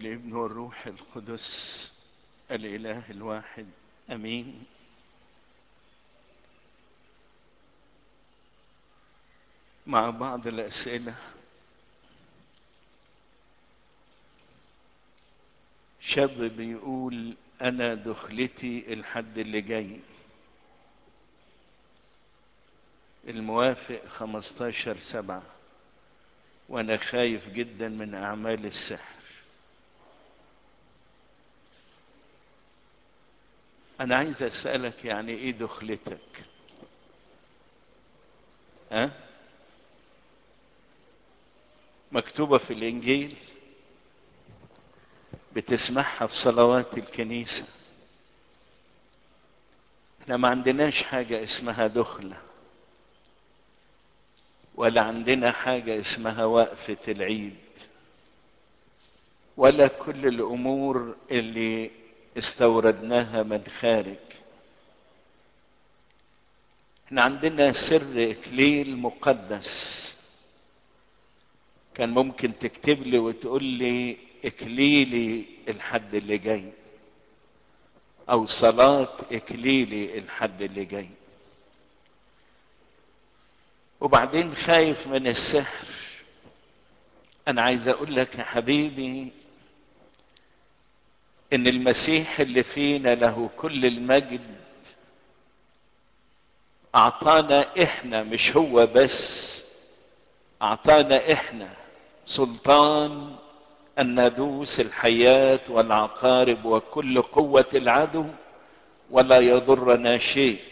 والابن والروح القدس الاله الواحد امين مع بعض الاسئله شاب بيقول انا دخلتي الحد اللي جاي الموافق 15 سبعة وانا خايف جدا من اعمال السحر انا عايز اسألك يعني ايه دخلتك ها مكتوبة في الانجيل بتسمعها في صلوات الكنيسة احنا ما عندناش حاجة اسمها دخلة ولا عندنا حاجة اسمها وقفة العيد ولا كل الأمور اللي استوردناها من خارج احنا عندنا سر إكليل مقدس كان ممكن تكتب لي وتقول لي إكليلي الحد اللي جاي أو صلاة إكليلي الحد اللي جاي وبعدين خايف من السحر انا عايز اقول لك يا حبيبي ان المسيح اللي فينا له كل المجد اعطانا احنا مش هو بس اعطانا احنا سلطان ان ندوس الحيات والعقارب وكل قوه العدو ولا يضرنا شيء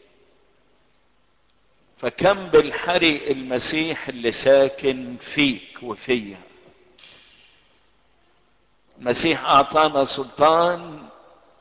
فكم بالحري المسيح اللي ساكن فيك وفيا المسيح اعطانا سلطان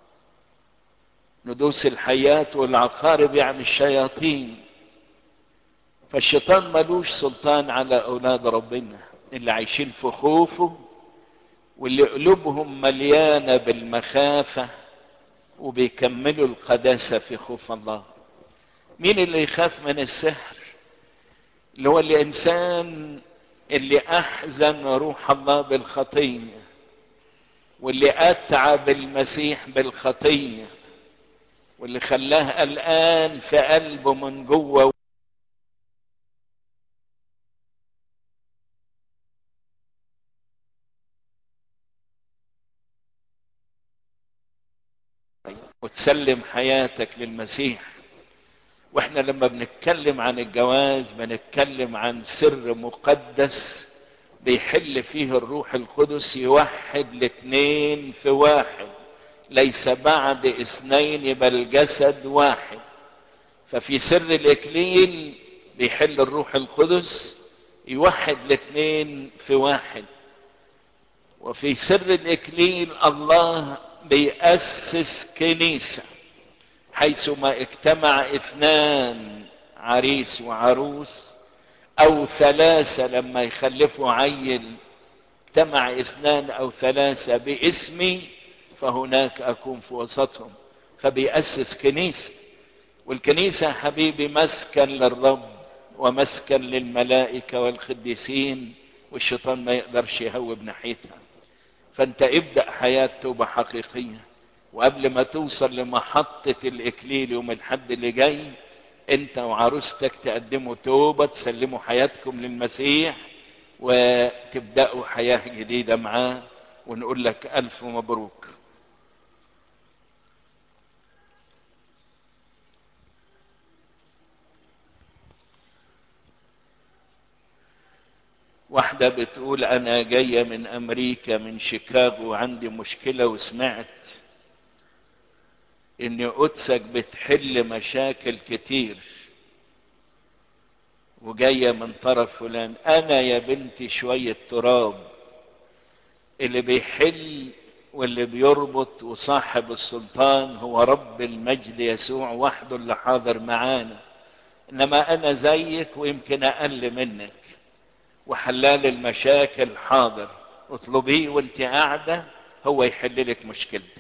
ندوس الحياة والعقارب يعني الشياطين فالشيطان ملوش سلطان على اولاد ربنا اللي عايشين في خوفه واللي قلوبهم مليانه بالمخافه وبيكملوا القداسه في خوف الله مين اللي يخاف من السحر اللي هو الانسان اللي احزن روح الله بالخطيه واللي اتعب المسيح بالخطيه واللي خلاه قلقان في قلبه من جوه وتسلم حياتك للمسيح واحنا لما بنتكلم عن الجواز بنتكلم عن سر مقدس بيحل فيه الروح القدس يوحد الاثنين في واحد ليس بعد اثنين بل جسد واحد ففي سر الاكليل بيحل الروح القدس يوحد الاثنين في واحد وفي سر الاكليل الله بيأسس كنيسه حيثما اجتمع اثنان عريس وعروس او ثلاثه لما يخلفوا عيل اجتمع اثنان او ثلاثه باسمي فهناك اكون في وسطهم فبيأسس كنيسه والكنيسه حبيبي مسكن للرب ومسكن للملائكه والقديسين والشيطان ما يقدرش يهوب ناحيتها فانت ابدا حياه توبه حقيقيه وقبل ما توصل لمحطة الإكليل يوم الحد اللي جاي أنت وعروستك تقدموا توبة تسلموا حياتكم للمسيح وتبدأوا حياة جديدة معاه ونقول لك ألف مبروك واحدة بتقول أنا جاية من أمريكا من شيكاغو عندي مشكلة وسمعت ان قدسك بتحل مشاكل كتير وجاية من طرف فلان انا يا بنتي شوية تراب اللي بيحل واللي بيربط وصاحب السلطان هو رب المجد يسوع وحده اللي حاضر معانا انما انا زيك ويمكن اقل منك وحلال المشاكل حاضر اطلبيه وانت قاعدة هو يحل لك مشكلتك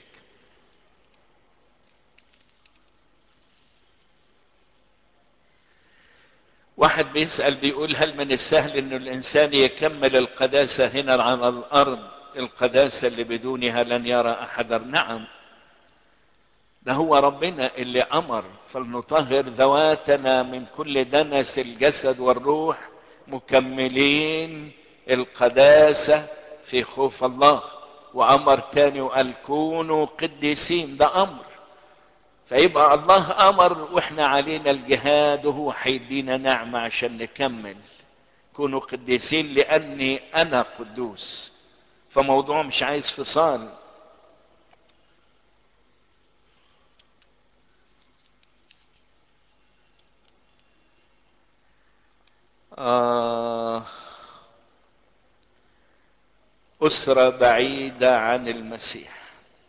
واحد بيسأل بيقول هل من السهل انه الانسان يكمل القداسة هنا على الارض القداسة اللي بدونها لن يرى أحد نعم ده هو ربنا اللي أمر فلنطهر ذواتنا من كل دنس الجسد والروح مكملين القداسة في خوف الله وأمر تاني وقال كونوا قديسين ده أمر فيبقى الله أمر وإحنا علينا الجهاد وهو هيدينا نعمة عشان نكمل كونوا قديسين لأني أنا قدوس فموضوع مش عايز فصال آه أسرة بعيدة عن المسيح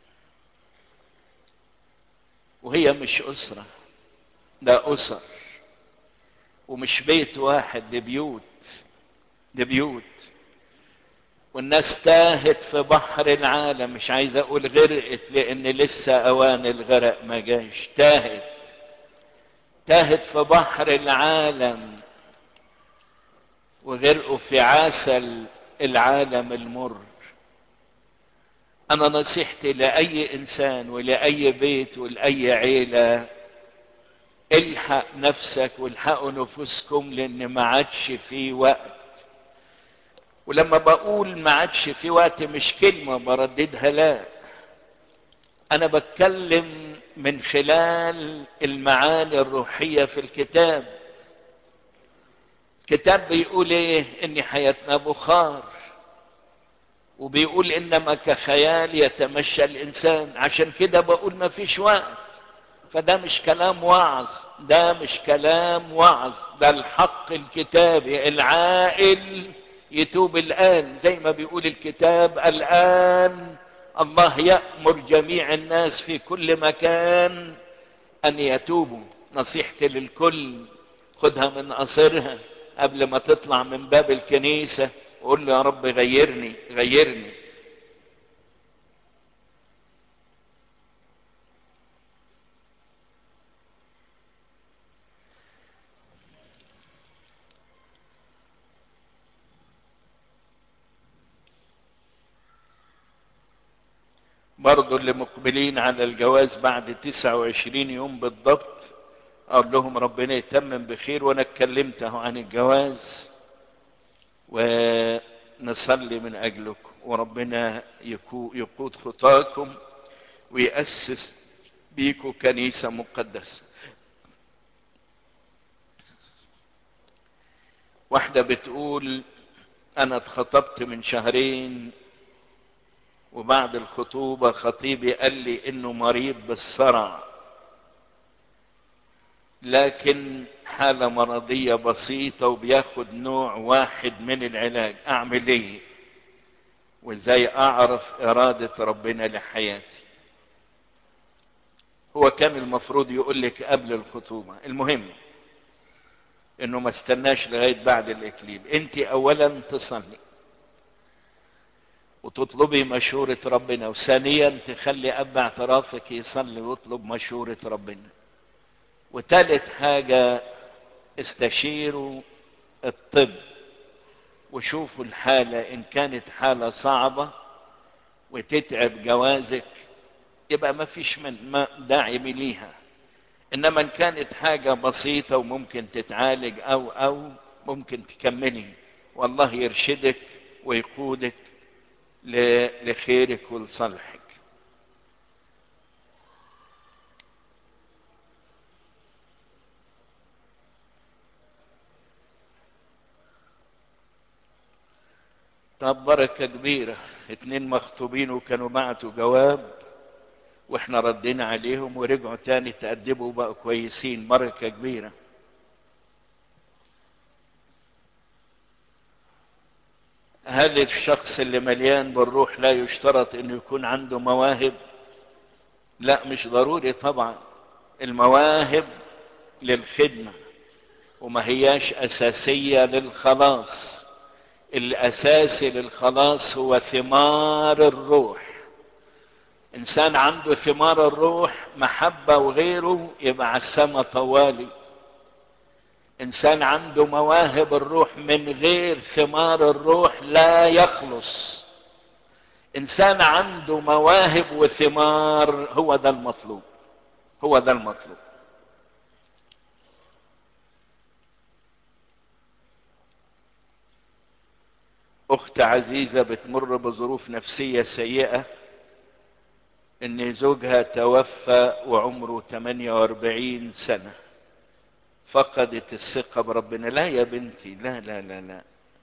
وهي مش أسرة ده أسر ومش بيت واحد دي بيوت دي بيوت والناس تاهت في بحر العالم مش عايز اقول غرقت لان لسه اوان الغرق ما جاش تاهت تاهت في بحر العالم وغرقوا في عسل العالم المر انا نصيحتي لاي انسان ولاي بيت ولاي عيله الحق نفسك والحقوا نفوسكم لان ما عادش في وقت ولما بقول ما عادش في وقت مش كلمه برددها لا انا بتكلم من خلال المعاني الروحيه في الكتاب الكتاب بيقول ايه ان حياتنا بخار وبيقول انما كخيال يتمشى الانسان عشان كده بقول ما فيش وقت فده مش كلام وعظ ده مش كلام وعظ ده الحق الكتابي العائل يتوب الآن زي ما بيقول الكتاب الآن الله يأمر جميع الناس في كل مكان أن يتوبوا نصيحتي للكل خدها من قصرها قبل ما تطلع من باب الكنيسة وقول له يا رب غيرني غيرني برضو اللي مقبلين على الجواز بعد 29 يوم بالضبط اقول لهم ربنا يتمم بخير وانا اتكلمت اهو عن الجواز ونصلي من اجلكم وربنا يقود خطاكم ويأسس بيكم كنيسة مقدسة واحدة بتقول انا اتخطبت من شهرين وبعد الخطوبة خطيبي قال لي انه مريض بالصرع لكن حالة مرضية بسيطة وبياخد نوع واحد من العلاج اعمل ايه وازاي اعرف ارادة ربنا لحياتي هو كان المفروض يقول لك قبل الخطوبة المهم انه ما استناش لغاية بعد الاكليل انت اولا تصلي وتطلبي مشورة ربنا وثانيا تخلي اب اعترافك يصلي ويطلب مشورة ربنا وثالث حاجة استشيروا الطب وشوفوا الحالة ان كانت حالة صعبة وتتعب جوازك يبقى ما فيش من ما داعي ليها انما ان كانت حاجة بسيطة وممكن تتعالج او او ممكن تكملي والله يرشدك ويقودك لخيرك ولصالحك طب بركة كبيرة اتنين مخطوبين وكانوا بعتوا جواب واحنا ردينا عليهم ورجعوا تاني تأدبوا وبقوا كويسين بركة كبيرة هل الشخص اللي مليان بالروح لا يشترط انه يكون عنده مواهب لا مش ضروري طبعا المواهب للخدمة وما هياش اساسية للخلاص الاساسي للخلاص هو ثمار الروح انسان عنده ثمار الروح محبة وغيره يبقى على السما طوالي انسان عنده مواهب الروح من غير ثمار الروح لا يخلص انسان عنده مواهب وثمار هو ده المطلوب هو ده المطلوب اخت عزيزة بتمر بظروف نفسية سيئة ان زوجها توفى وعمره 48 سنة فقدت الثقة بربنا لا يا بنتي لا لا لا لا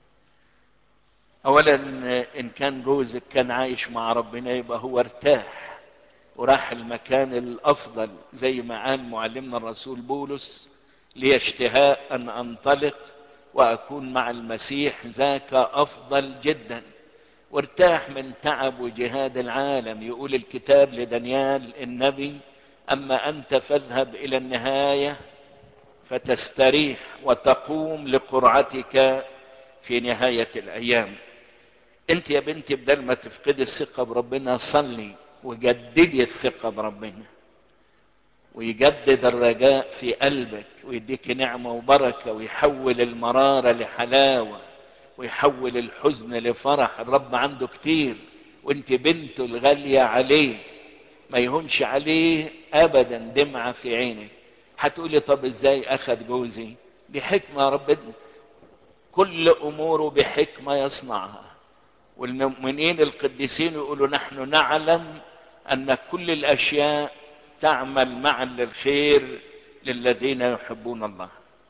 اولا ان كان جوزك كان عايش مع ربنا يبقى هو ارتاح وراح المكان الافضل زي ما قال معلمنا الرسول بولس لي اشتهاء ان انطلق واكون مع المسيح ذاك افضل جدا وارتاح من تعب وجهاد العالم يقول الكتاب لدانيال النبي اما انت فاذهب الى النهايه فتستريح وتقوم لقرعتك في نهايه الايام انت يا بنتي بدل ما تفقدي الثقه بربنا صلي وجددي الثقه بربنا ويجدد الرجاء في قلبك ويديك نعمه وبركه ويحول المراره لحلاوه ويحول الحزن لفرح الرب عنده كتير وانت بنته الغاليه عليه ما يهونش عليه ابدا دمعه في عينك هتقولي طب ازاي اخذ جوزي دي حكمه ربنا كل اموره بحكمه يصنعها والمؤمنين القديسين يقولوا نحن نعلم ان كل الاشياء تعمل معا للخير للذين يحبون الله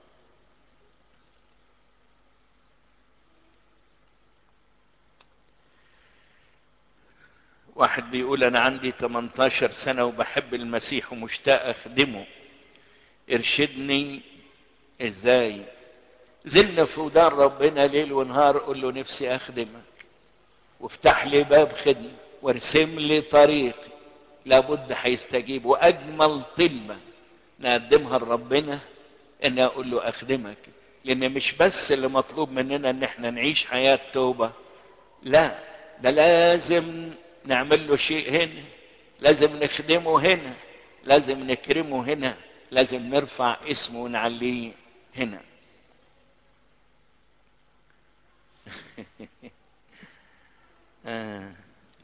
واحد بيقول انا عندي 18 سنة وبحب المسيح ومشتاق اخدمه ارشدني ازاي زلنا في ودان ربنا ليل ونهار قول له نفسي اخدمك وافتح لي باب خدمة وارسم لي طريق لابد هيستجيب واجمل طلبة نقدمها لربنا ان اقول له اخدمك لان مش بس اللي مطلوب مننا ان احنا نعيش حياة توبة لا ده لازم نعمل له شيء هنا لازم نخدمه هنا لازم نكرمه هنا لازم نرفع اسمه ونعليه هنا آه.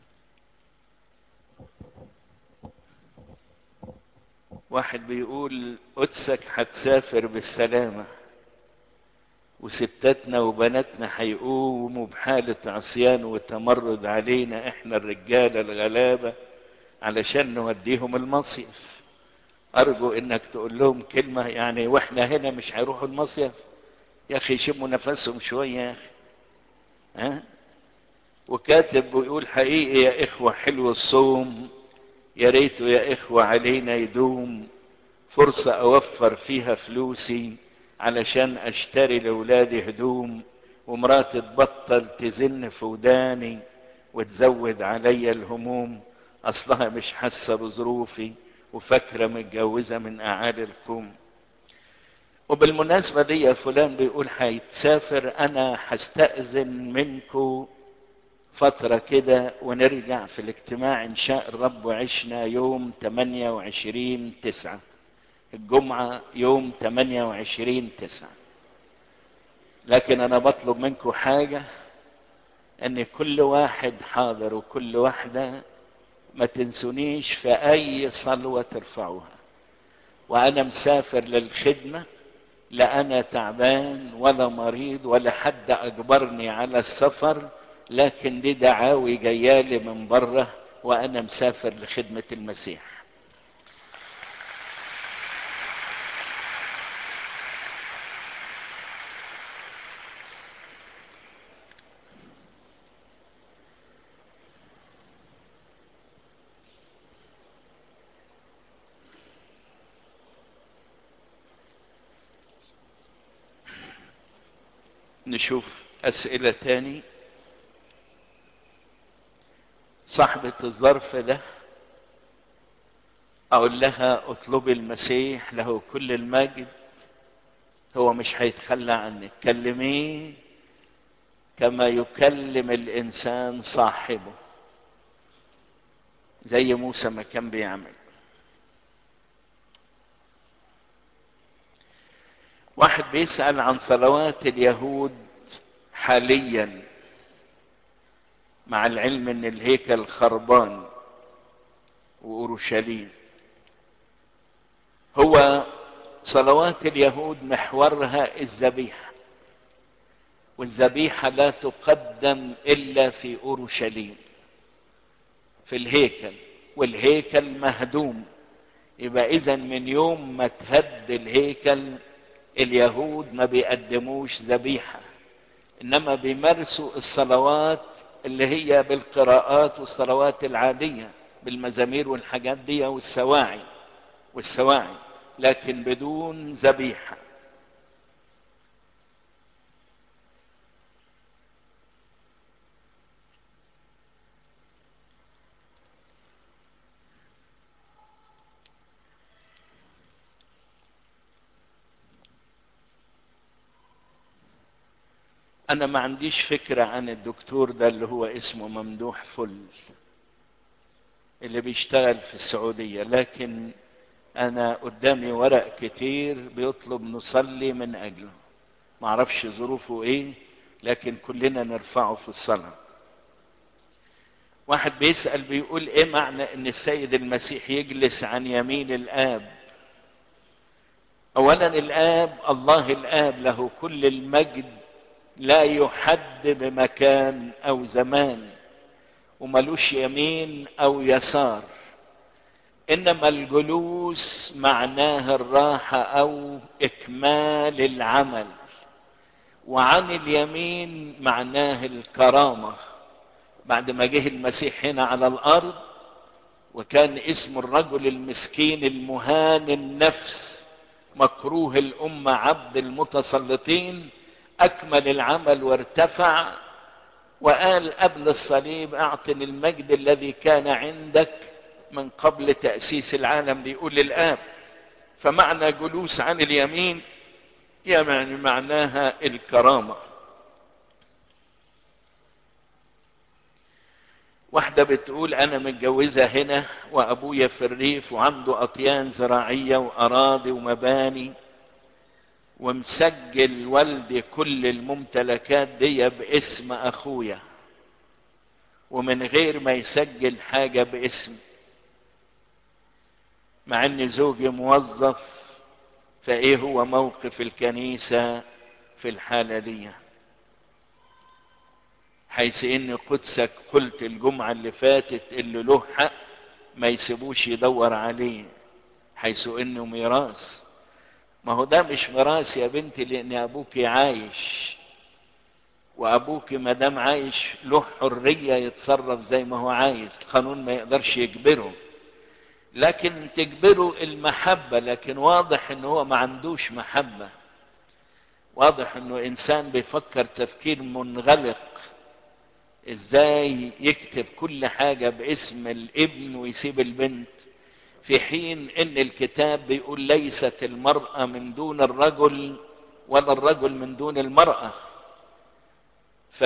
واحد بيقول قدسك هتسافر بالسلامة وستاتنا وبناتنا هيقوموا بحالة عصيان وتمرد علينا احنا الرجالة الغلابة علشان نوديهم المصيف ارجو انك تقول لهم كلمة يعني واحنا هنا مش هيروحوا المصيف يا اخي يشموا نفسهم شوية يا اخي ها وكاتب ويقول حقيقي يا اخوة حلو الصوم يا ريته يا اخوة علينا يدوم فرصة اوفر فيها فلوسي علشان اشتري لاولادي هدوم ومراتي تبطل تزن في وداني وتزود عليا الهموم اصلها مش حاسة بظروفي وفاكرة متجوزة من اعالي القوم وبالمناسبة دي فلان بيقول هيتسافر انا هستأذن منكم فترة كده ونرجع في الاجتماع ان شاء الرب وعشنا يوم 28 تسعة الجمعة يوم 28 تسعة لكن انا بطلب منكم حاجة ان كل واحد حاضر وكل واحدة ما تنسونيش في اي صلوة ترفعوها وانا مسافر للخدمة لا انا تعبان ولا مريض ولا حد اجبرني على السفر لكن دي دعاوي جيالي من بره وانا مسافر لخدمة المسيح نشوف اسئلة تاني صاحبة الظرف ده اقول لها اطلبي المسيح له كل المجد هو مش هيتخلى عنك كلميه كما يكلم الانسان صاحبه زي موسى ما كان بيعمل واحد بيسأل عن صلوات اليهود حاليا مع العلم ان الهيكل خربان واورشليم هو صلوات اليهود محورها الذبيحه والذبيحه لا تقدم الا في اورشليم في الهيكل والهيكل مهدوم يبقى اذا من يوم ما تهد الهيكل اليهود ما بيقدموش ذبيحه انما بيمارسوا الصلوات اللي هي بالقراءات والصلوات العاديه بالمزامير والحاجات دي والسواعي والسواعي لكن بدون ذبيحه انا ما عنديش فكرة عن الدكتور ده اللي هو اسمه ممدوح فل اللي بيشتغل في السعودية لكن انا قدامي ورق كتير بيطلب نصلي من اجله ما اعرفش ظروفه ايه لكن كلنا نرفعه في الصلاة واحد بيسأل بيقول ايه معنى ان السيد المسيح يجلس عن يمين الاب اولا الاب الله الاب له كل المجد لا يحد بمكان او زمان وملوش يمين او يسار انما الجلوس معناه الراحه او اكمال العمل وعن اليمين معناه الكرامه بعد ما جه المسيح هنا على الارض وكان اسم الرجل المسكين المهان النفس مكروه الامه عبد المتسلطين اكمل العمل وارتفع وقال قبل الصليب اعطني المجد الذي كان عندك من قبل تاسيس العالم بيقول للاب فمعنى جلوس عن اليمين يعني معناها الكرامه واحدة بتقول أنا متجوزة هنا وأبويا في الريف وعنده أطيان زراعية وأراضي ومباني ومسجل والدي كل الممتلكات دي باسم اخويا ومن غير ما يسجل حاجة باسم مع ان زوجي موظف فايه هو موقف الكنيسة في الحالة دي حيث ان قدسك قلت الجمعة اللي فاتت اللي له حق ما يسيبوش يدور عليه حيث انه ميراث ما هو ده مش ميراث يا بنتي لان ابوك عايش وابوك ما دام عايش له حريه يتصرف زي ما هو عايز القانون ما يقدرش يجبره لكن تجبره المحبه لكن واضح ان هو ما عندوش محبه واضح انه انسان بيفكر تفكير منغلق ازاي يكتب كل حاجه باسم الابن ويسيب البنت في حين ان الكتاب بيقول ليست المرأة من دون الرجل ولا الرجل من دون المرأة ف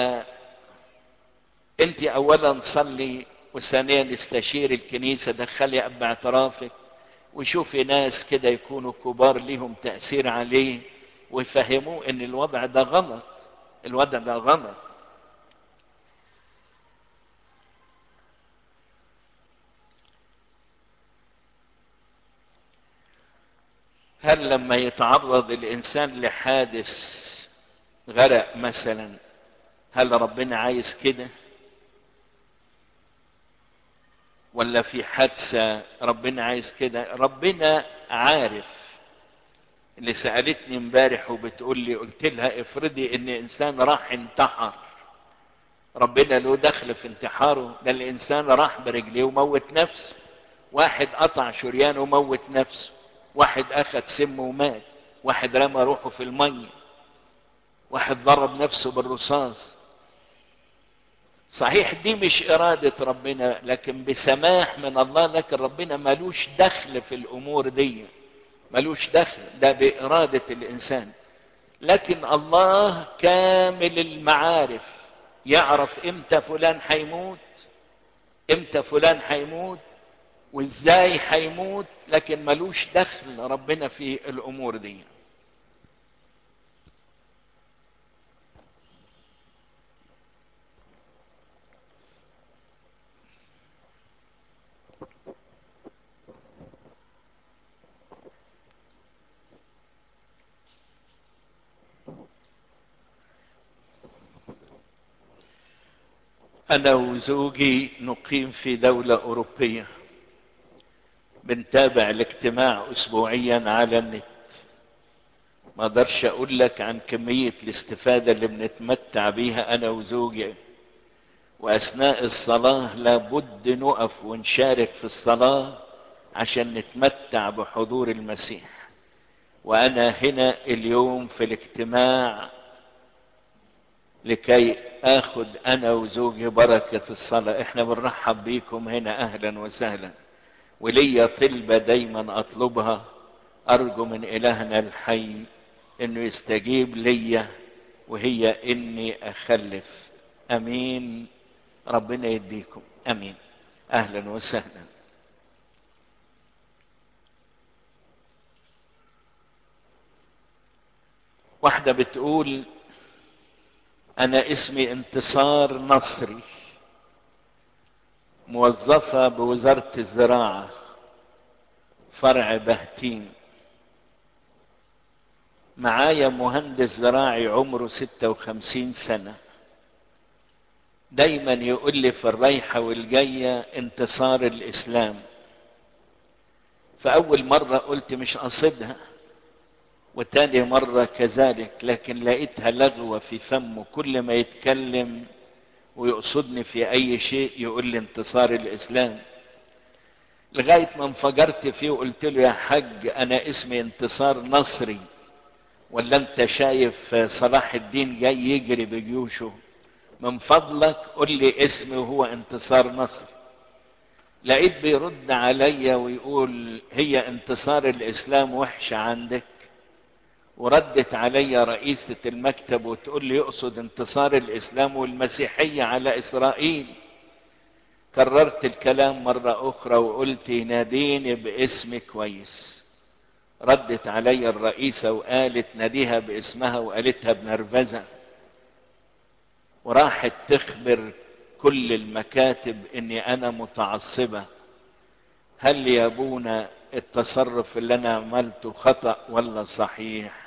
انت اولا صلي وثانيا استشير الكنيسة دخلي اب اعترافك وشوفي ناس كده يكونوا كبار ليهم تأثير عليه ويفهموه ان الوضع ده غلط الوضع ده غلط هل لما يتعرض الانسان لحادث غرق مثلا هل ربنا عايز كده ولا في حادثة ربنا عايز كده ربنا عارف اللي سألتني امبارح وبتقول لي قلت لها افرضي ان انسان راح انتحر ربنا له دخل في انتحاره ده الانسان راح برجليه وموت نفسه واحد قطع شريانه وموت نفسه واحد اخذ سم ومات واحد رمى روحه في المية واحد ضرب نفسه بالرصاص صحيح دي مش إرادة ربنا لكن بسماح من الله لكن ربنا ملوش دخل في الأمور دي ملوش دخل ده بإرادة الإنسان لكن الله كامل المعارف يعرف امتى فلان هيموت امتى فلان هيموت وازاي هيموت لكن ملوش دخل ربنا في الامور دي انا وزوجي نقيم في دولة اوروبية بنتابع الاجتماع اسبوعيا على النت ما اقدرش اقول لك عن كمية الاستفادة اللي بنتمتع بيها انا وزوجي واثناء الصلاة لابد نقف ونشارك في الصلاة عشان نتمتع بحضور المسيح وانا هنا اليوم في الاجتماع لكي اخد انا وزوجي بركة الصلاة احنا بنرحب بيكم هنا اهلا وسهلا وليا طلبة دايما اطلبها ارجو من الهنا الحي انه يستجيب ليا وهي اني اخلف امين ربنا يديكم امين اهلا وسهلا واحدة بتقول انا اسمي انتصار نصري موظفة بوزارة الزراعة فرع بهتين معايا مهندس زراعي عمره ستة وخمسين سنة دايما يقول لي في الرايحة والجاية انتصار الاسلام فاول مرة قلت مش قصدها وتاني مرة كذلك لكن لقيتها لغوة في فمه كل ما يتكلم ويقصدني في اي شيء يقول لي انتصار الاسلام لغاية ما انفجرت فيه وقلت له يا حج انا اسمي انتصار نصري ولا انت شايف صلاح الدين جاي يجري بجيوشه من فضلك قل لي اسمي وهو انتصار نصر لقيت بيرد عليا ويقول هي انتصار الاسلام وحشة عندك وردت عليا رئيسة المكتب وتقول لي يقصد انتصار الاسلام والمسيحية على اسرائيل كررت الكلام مرة اخرى وقلت ناديني باسم كويس ردت عليا الرئيسة وقالت ناديها باسمها وقالتها بنرفزة وراحت تخبر كل المكاتب اني انا متعصبة هل يا ابونا التصرف اللي انا عملته خطأ ولا صحيح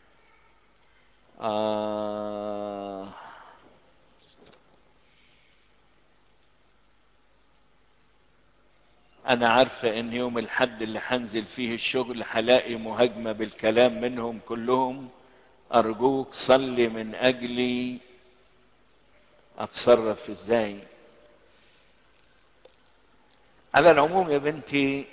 آه انا عارفة ان يوم الحد اللي هنزل فيه الشغل هلاقي مهاجمة بالكلام منهم كلهم ارجوك صلي من اجلي اتصرف ازاي على العموم يا بنتي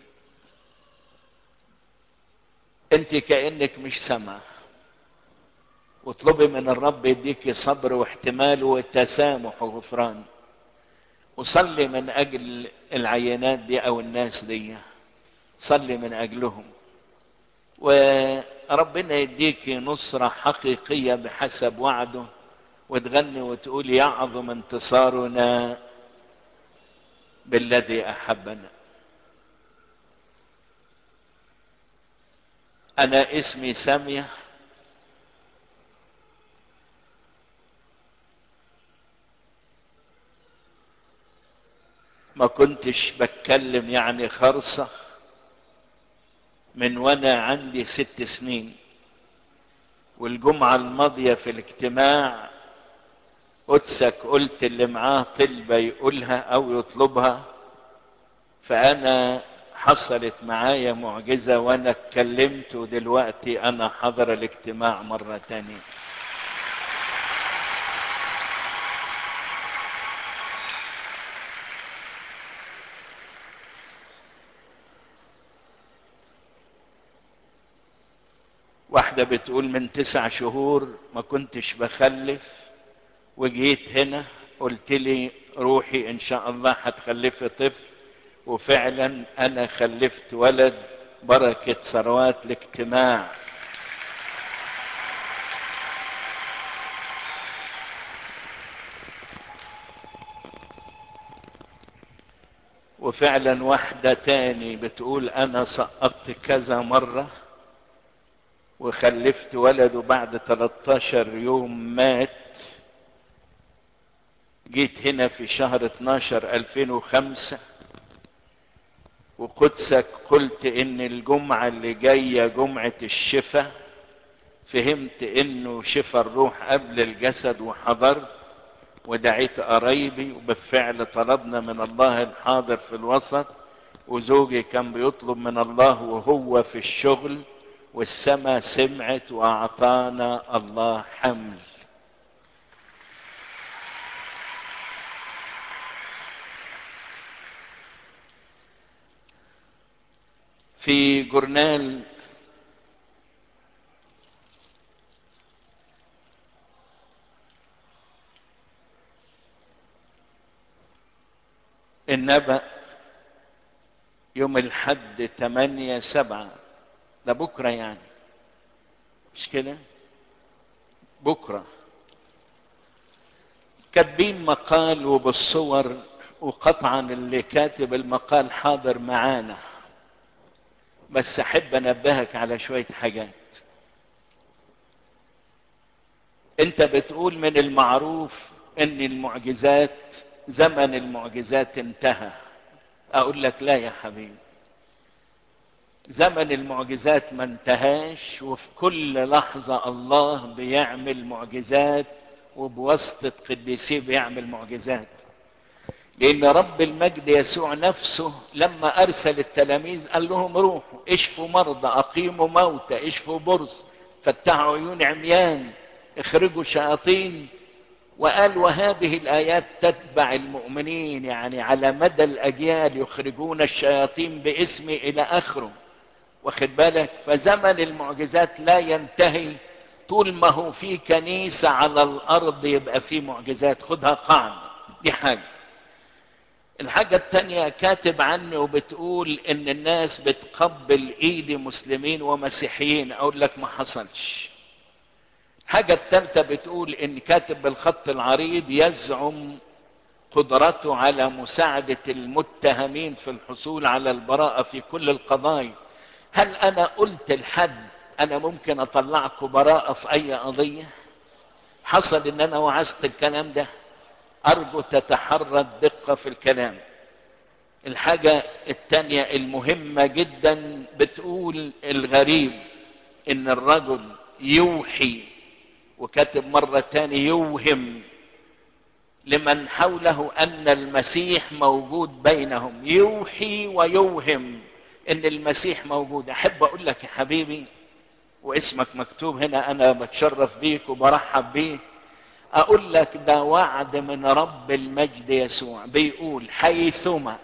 انت كانك مش سامعه واطلبي من الرب يديكي صبر واحتمال وتسامح وغفران وصلي من اجل العينات دي او الناس دي صلي من اجلهم وربنا يديكي نصرة حقيقية بحسب وعده وتغني وتقول يعظم انتصارنا بالذي احبنا انا اسمي ساميه ما كنتش بتكلم يعني خرصة من وانا عندي ست سنين والجمعة الماضية في الاجتماع قدسك قلت اللي معاه طلبة يقولها او يطلبها فانا حصلت معايا معجزة وانا اتكلمت ودلوقتي انا حضر الاجتماع مرة تانية واحدة بتقول من تسع شهور ما كنتش بخلف وجيت هنا قلت لي روحي ان شاء الله هتخلفي طفل وفعلا انا خلفت ولد بركة ثروات الاجتماع وفعلا واحدة تاني بتقول انا سقطت كذا مرة وخلفت ولد وبعد 13 يوم مات جيت هنا في شهر 12 2005 وقدسك قلت ان الجمعة اللي جاية جمعة الشفاء فهمت انه شفاء الروح قبل الجسد وحضرت ودعيت قرايبي وبالفعل طلبنا من الله الحاضر في الوسط وزوجي كان بيطلب من الله وهو في الشغل والسماء سمعت واعطانا الله حمل في جورنال النبأ يوم الحد تمانية سبعة ده بكرة يعني مش كده بكرة كاتبين مقال وبالصور وقطعا اللي كاتب المقال حاضر معانا بس احب انبهك على شوية حاجات انت بتقول من المعروف ان المعجزات زمن المعجزات انتهى اقول لك لا يا حبيبي زمن المعجزات ما انتهاش وفي كل لحظة الله بيعمل معجزات وبواسطة قديسيه بيعمل معجزات لأن رب المجد يسوع نفسه لما أرسل التلاميذ قال لهم روحوا اشفوا مرضى أقيموا موتى اشفوا برص فتحوا عيون عميان اخرجوا شياطين وقال وهذه الآيات تتبع المؤمنين يعني على مدى الأجيال يخرجون الشياطين باسمي إلى آخره واخد بالك فزمن المعجزات لا ينتهي طول ما هو في كنيسة على الأرض يبقى في معجزات خدها قاعدة دي حاجة الحاجة التانية كاتب عني وبتقول ان الناس بتقبل ايد مسلمين ومسيحيين اقول لك ما حصلش الحاجة التالتة بتقول ان كاتب بالخط العريض يزعم قدرته على مساعدة المتهمين في الحصول على البراءة في كل القضايا هل انا قلت لحد انا ممكن اطلعكم براءة في اي قضية حصل ان انا وعزت الكلام ده ارجو تتحرى الدقة في الكلام الحاجة التانية المهمة جدا بتقول الغريب ان الرجل يوحي وكاتب مرة تاني يوهم لمن حوله ان المسيح موجود بينهم يوحي ويوهم ان المسيح موجود احب اقول لك يا حبيبي واسمك مكتوب هنا انا بتشرف بيك وبرحب بيك اقول لك ده وعد من رب المجد يسوع بيقول حيثما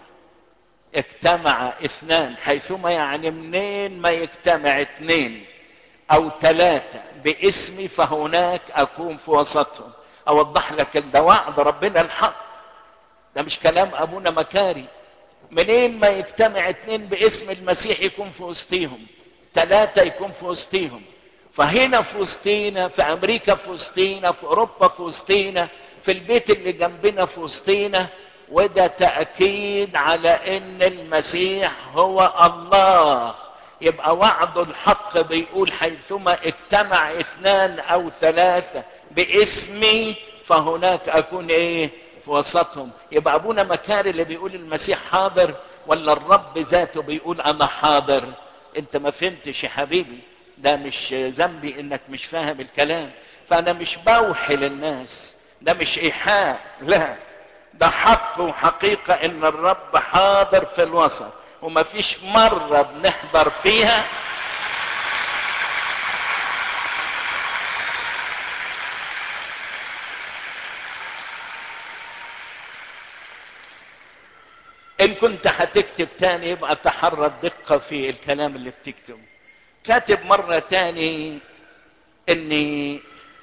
اجتمع اثنان حيثما يعني منين ما يجتمع اثنين او ثلاثة باسمي فهناك اكون في وسطهم اوضح لك ده وعد ربنا الحق ده مش كلام ابونا مكاري منين ما يجتمع اثنين باسم المسيح يكون في وسطيهم ثلاثة يكون في وسطيهم فهنا في وسطينا في امريكا في وسطينا في اوروبا في وسطينا في البيت اللي جنبنا في وسطينا وده تأكيد على ان المسيح هو الله يبقى وعد الحق بيقول حيثما اجتمع اثنان او ثلاثة باسمي فهناك اكون ايه في وسطهم يبقى ابونا مكاري اللي بيقول المسيح حاضر ولا الرب ذاته بيقول انا حاضر انت ما فهمتش يا حبيبي ده مش ذنبي انك مش فاهم الكلام فانا مش بوحي للناس ده مش ايحاء لا ده حق وحقيقة ان الرب حاضر في الوسط وما فيش مرة بنحضر فيها ان كنت هتكتب تاني يبقى تحرى الدقة في الكلام اللي بتكتبه كاتب مرة تاني اني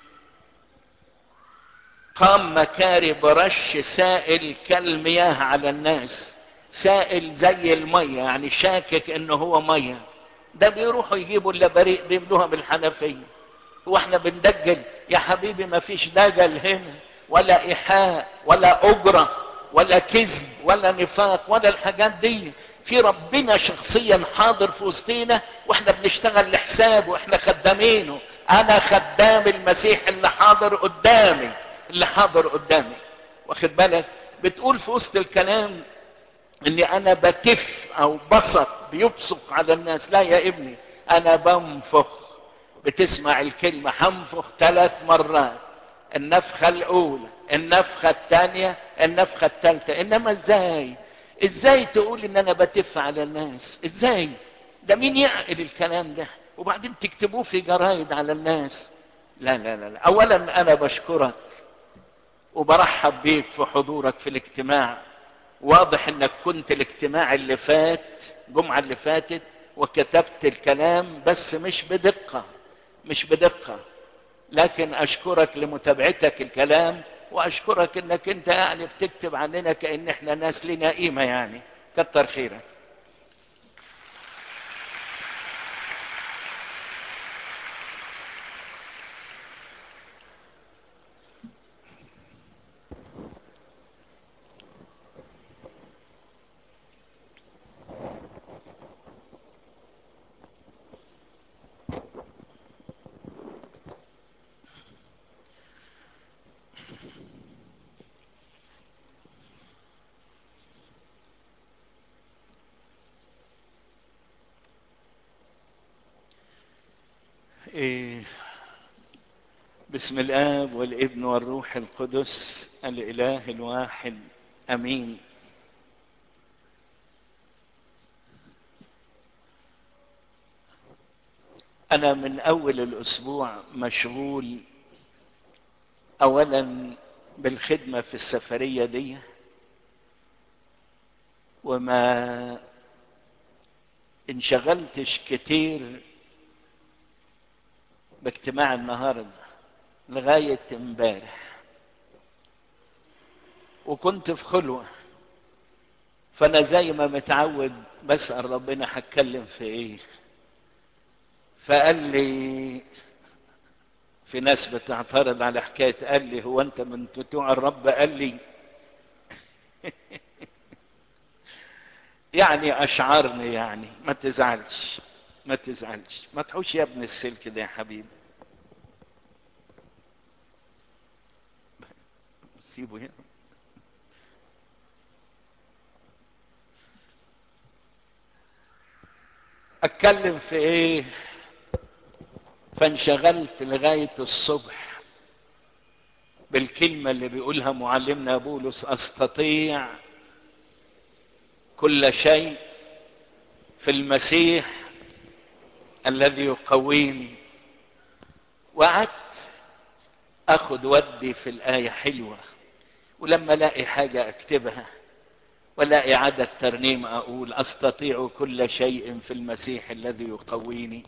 قام مكاري برش سائل كالمياه على الناس سائل زي المية يعني شاكك انه هو مية ده بيروحوا يجيبوا اللبريق بيملوها بالحنفية واحنا بندجل يا حبيبي ما فيش دجل هنا ولا ايحاء ولا اجرة ولا كذب ولا نفاق ولا الحاجات دي في ربنا شخصيا حاضر في وسطينا واحنا بنشتغل لحسابه واحنا خدامينه انا خدام المسيح اللي حاضر قدامي اللي حاضر قدامي واخد بالك بتقول في وسط الكلام اني انا بتف او بصق بيبصق على الناس لا يا ابني انا بنفخ بتسمع الكلمة هنفخ ثلاث مرات النفخة الاولى النفخة الثانية النفخة الثالثة انما ازاي ازاي تقول ان انا بتف على الناس ازاي ده مين يعقل الكلام ده وبعدين تكتبوه في جرايد على الناس لا لا لا, لا. اولا انا بشكرك وبرحب بيك في حضورك في الاجتماع واضح انك كنت الاجتماع اللي فات الجمعة اللي فاتت وكتبت الكلام بس مش بدقة مش بدقة لكن اشكرك لمتابعتك الكلام واشكرك انك انت يعني بتكتب عننا كان احنا ناس لنا قيمة يعني كتر خيرك إيه بسم الآب والابن والروح القدس الإله الواحد أمين أنا من أول الأسبوع مشغول أولا بالخدمة في السفرية دي وما انشغلتش كتير باجتماع النهارده لغايه امبارح وكنت في خلوه فانا زي ما متعود بسال ربنا هتكلم في ايه فقال لي في ناس بتعترض على حكايه قال لي هو انت من بتوع الرب قال لي يعني اشعرني يعني ما تزعلش ما تزعلش ما تحوش يا ابن السلك ده يا حبيبي سيبه هنا اتكلم في ايه فانشغلت لغاية الصبح بالكلمة اللي بيقولها معلمنا بولس استطيع كل شيء في المسيح الذي يقويني وقعدت اخد ودي في الايه حلوه ولما الاقي حاجه اكتبها والاقي عدد ترنيم اقول استطيع كل شيء في المسيح الذي يقويني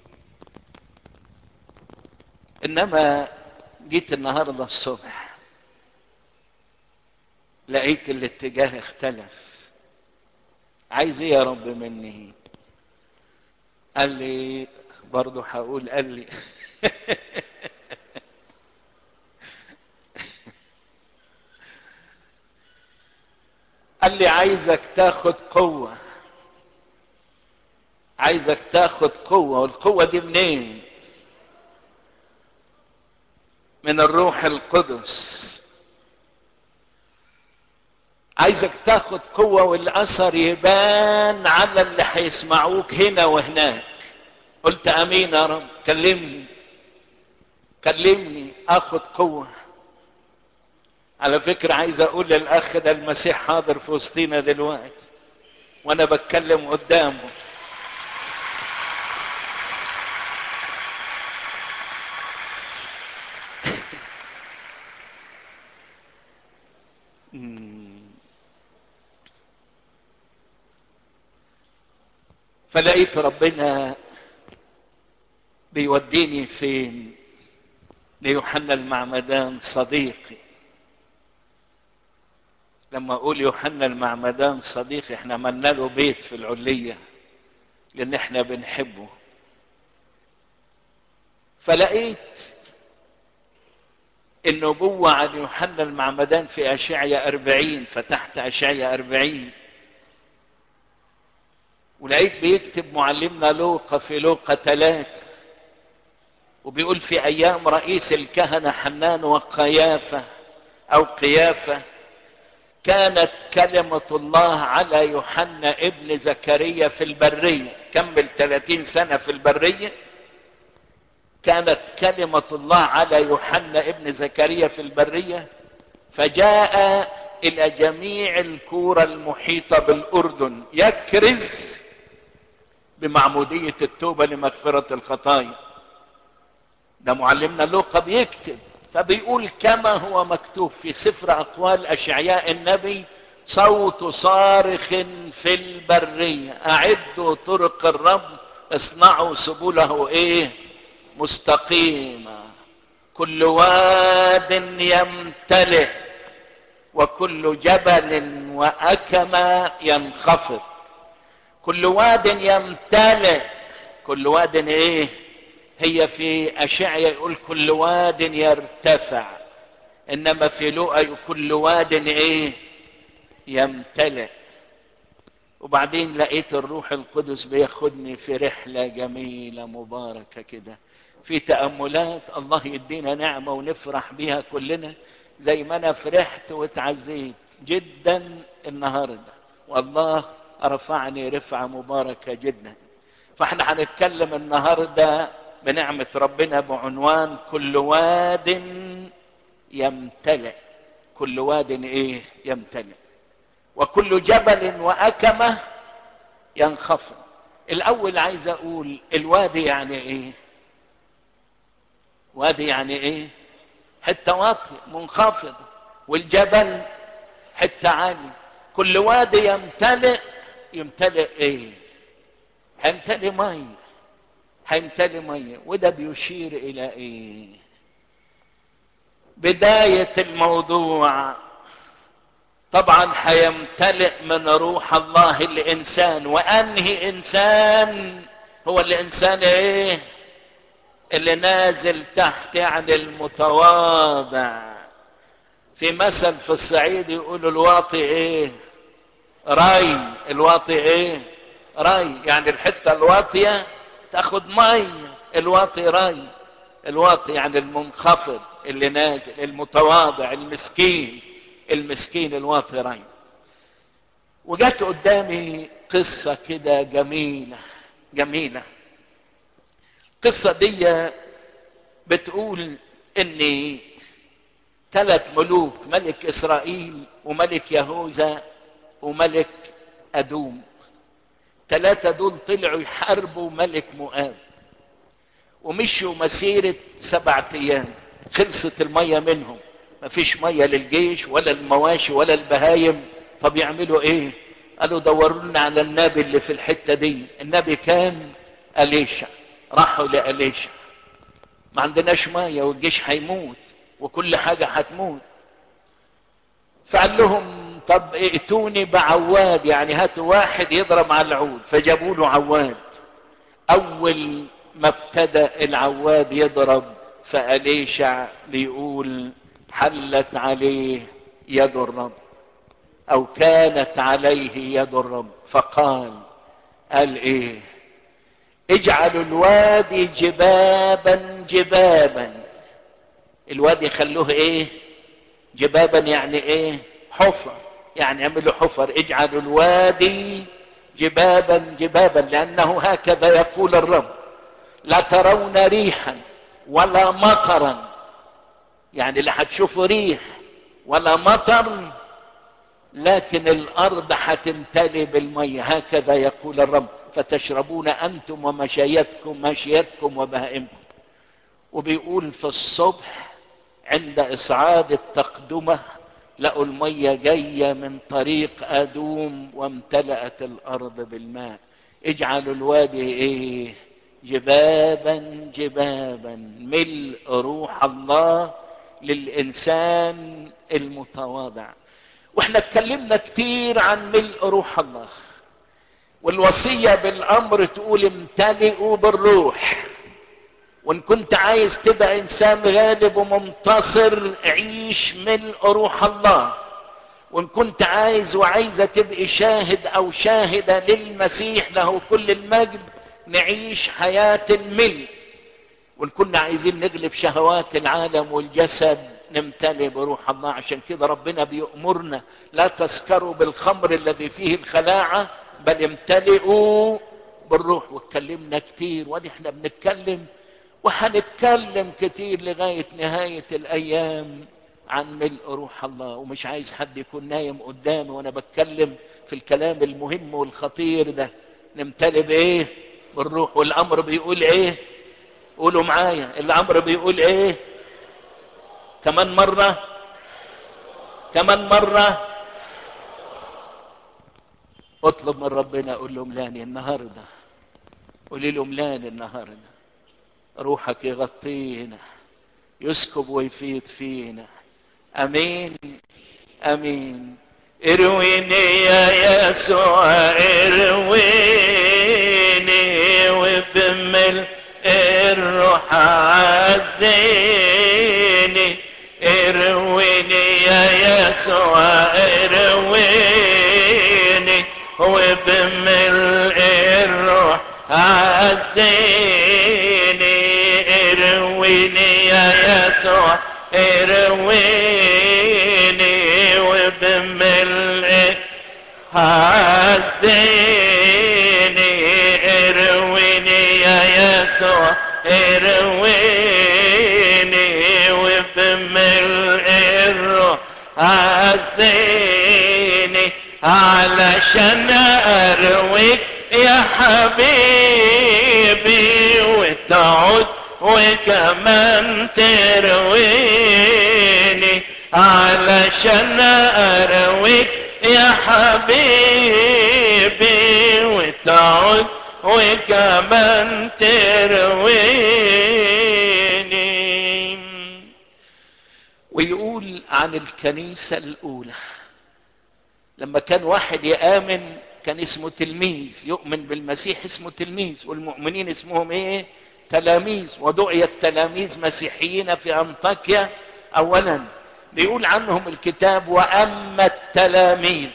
انما جيت النهارده الصبح لقيت الاتجاه اختلف عايز ايه يا رب مني قال لي برضه هقول قال لي قال لي عايزك تاخد قوة عايزك تاخد قوة والقوة دي منين من الروح القدس عايزك تاخد قوة والأثر يبان على اللي هيسمعوك هنا وهناك قلت امين يا رب كلمني كلمني اخد قوة على فكرة عايز اقول للاخ ده المسيح حاضر في وسطينا دلوقتي وانا بتكلم قدامه فلقيت ربنا بيوديني فين ليوحنا المعمدان صديقي لما اقول يوحنا المعمدان صديقي احنا عملنا له بيت في العلية لان احنا بنحبه فلقيت النبوة عن يوحنا المعمدان في أشعية أربعين فتحت أشعية أربعين ولقيت بيكتب معلمنا لوقا في لوقا ثلاثة وبيقول في أيام رئيس الكهنة حنان وقيافة أو قيافة كانت كلمة الله على يوحنا ابن زكريا في البرية كمل 30 سنة في البرية كانت كلمة الله على يوحنا ابن زكريا في البرية فجاء الى جميع الكورة المحيطة بالاردن يكرز بمعمودية التوبة لمغفرة الخطايا ده معلمنا لوقا بيكتب فبيقول كما هو مكتوب في سفر اقوال اشعياء النبي صوت صارخ في البرية اعدوا طرق الرب اصنعوا سبله ايه مستقيمة كل واد يمتلئ وكل جبل واكمة ينخفض كل واد يمتلئ كل واد ايه هي في اشعيا يقول كل واد يرتفع انما في لؤى كل واد ايه يمتلئ وبعدين لقيت الروح القدس بياخدني في رحلة جميلة مباركة كده في تأملات الله يدينا نعمة ونفرح بيها كلنا زي ما انا فرحت واتعزيت جدا النهاردة والله رفعني رفعة مباركة جدا فاحنا هنتكلم النهاردة بنعمة ربنا بعنوان كل واد يمتلئ كل واد ايه يمتلئ وكل جبل واكمه ينخفض الاول عايز اقول الوادي يعني ايه وادي يعني ايه حته واطيه منخفضه والجبل حته عاليه كل وادي يمتلئ يمتلئ ايه هيمتلئ ميه هيمتلئ ميه وده بيشير الى ايه بدايه الموضوع طبعا هيمتلئ من روح الله الانسان وانهي انسان هو الانسان ايه اللي نازل تحت يعني المتواضع في مثل في الصعيد يقولوا الواطي ايه راي الواطي ايه راي يعني الحته الواطيه تاخد ميه الواطي راي الواطي يعني المنخفض اللي نازل المتواضع المسكين المسكين الواطي راي وجت قدامي قصة كده جميلة جميلة القصة دي بتقول ان ثلاث ملوك ملك اسرائيل وملك يهوذا وملك ادوم ثلاثة دول طلعوا يحاربوا ملك مؤاب ومشوا مسيرة سبعة ايام خلصت المية منهم مفيش ميه للجيش ولا المواشي ولا البهايم فبيعملوا ايه قالوا دوروا لنا على النبي اللي في الحته دي النبي كان اليشع راحوا لاليشع ما عندناش ميه والجيش هيموت وكل حاجه هتموت فقال لهم طب ائتوني بعواد يعني هاتوا واحد يضرب على العود فجابوا له عواد اول ما ابتدا العواد يضرب فاليشع بيقول حلت عليه يد الرب او كانت عليه يد الرب فقال قال ايه اجعلوا الوادي جبابا جبابا الوادي خلوه ايه جبابا يعني ايه حفر يعني اعملوا حفر اجعلوا الوادي جبابا جبابا لانه هكذا يقول الرب لا ترون ريحا ولا مطرا يعني لا هتشوفوا ريح ولا مطر لكن الارض هتمتلي بالميه هكذا يقول الرب فتشربون انتم ومشايتكم ماشيتكم وبهائمكم وبيقول في الصبح عند اصعاد التقدمه لقوا الميه جايه من طريق ادوم وامتلأت الارض بالماء اجعلوا الوادي ايه جبابا جبابا ملء روح الله للانسان المتواضع واحنا اتكلمنا كتير عن ملء روح الله والوصية بالامر تقول امتلئوا بالروح وان كنت عايز تبقى انسان غالب ومنتصر عيش ملء روح الله وان كنت عايز وعايزة تبقي شاهد او شاهدة للمسيح له كل المجد نعيش حياة الملء وان كنا عايزين نغلب شهوات العالم والجسد نمتلئ بروح الله عشان كده ربنا بيأمرنا لا تسكروا بالخمر الذي فيه الخلاعة بل امتلئوا بالروح واتكلمنا كتير ودي احنا بنتكلم وهنتكلم كتير لغاية نهاية الأيام عن ملء روح الله ومش عايز حد يكون نايم قدامي وانا بتكلم في الكلام المهم والخطير ده نمتلئ بايه بالروح والامر بيقول ايه قولوا معايا الامر بيقول ايه كمان مرة كمان مرة اطلب من ربنا قول له ملاني النهاردة قولي له ملاني النهاردة روحك يغطينا يسكب ويفيض فينا امين امين ارويني يا يسوع ارويني وبمل الروح عزيني ارويني يا يسوع ارويني وبملء الروح عزيني ارويني يا يسوع ارويني وبملء عزيني ارويني يا يسوع ارويني وبملء الروح عزيني علشان ارويك يا حبيبي وتعود وكمان ترويني علشان ارويك يا حبيبي وتعود وكمان ترويني ويقول عن الكنيسة الأولى لما كان واحد يآمن كان اسمه تلميذ يؤمن بالمسيح اسمه تلميذ والمؤمنين اسمهم ايه تلاميذ ودعي التلاميذ مسيحيين في انطاكيا اولا بيقول عنهم الكتاب واما التلاميذ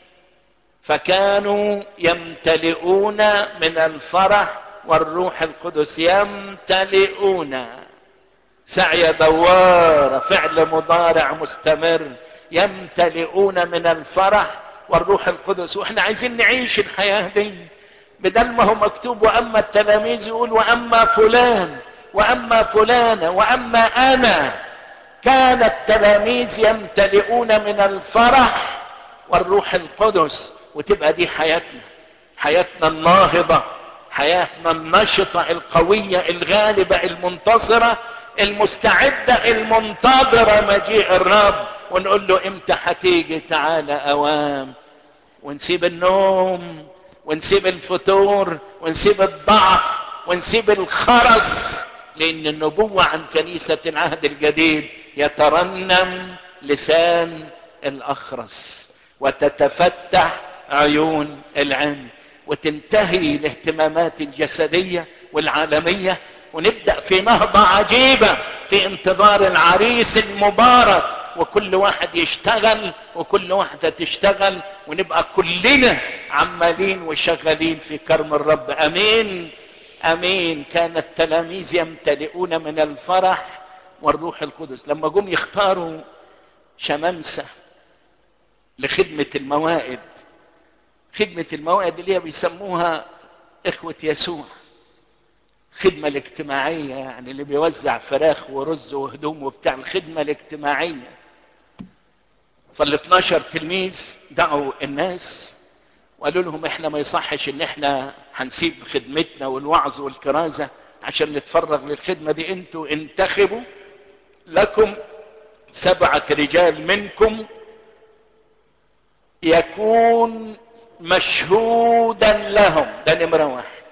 فكانوا يمتلئون من الفرح والروح القدس يمتلئون سعي دوار فعل مضارع مستمر يمتلئون من الفرح والروح القدس واحنا عايزين نعيش الحياة دي بدل ما هو مكتوب واما التلاميذ يقول واما فلان واما فلانة واما انا كان التلاميذ يمتلئون من الفرح والروح القدس وتبقى دي حياتنا حياتنا الناهضة حياتنا النشطة القوية الغالبة المنتصرة المستعدة المنتظرة مجيء الرب ونقول له امتى هتيجي تعالى اوام ونسيب النوم ونسيب الفتور ونسيب الضعف ونسيب الخرس لان النبوة عن كنيسة العهد الجديد يترنم لسان الاخرس وتتفتح عيون العين وتنتهي الاهتمامات الجسدية والعالمية ونبدأ في نهضة عجيبة في انتظار العريس المبارك وكل واحد يشتغل وكل واحدة تشتغل ونبقى كلنا عمالين وشغالين في كرم الرب امين امين كان التلاميذ يمتلئون من الفرح والروح القدس لما جم يختاروا شمامسة لخدمة الموائد خدمة الموائد اللي هي بيسموها اخوة يسوع الخدمة الاجتماعية يعني اللي بيوزع فراخ ورز وهدوم وبتاع الخدمة الاجتماعية فال 12 تلميذ دعوا الناس وقالوا لهم احنا ما يصحش ان احنا هنسيب خدمتنا والوعظ والكرازة عشان نتفرغ للخدمة دي انتوا انتخبوا لكم سبعة رجال منكم يكون مشهودا لهم ده نمرة واحد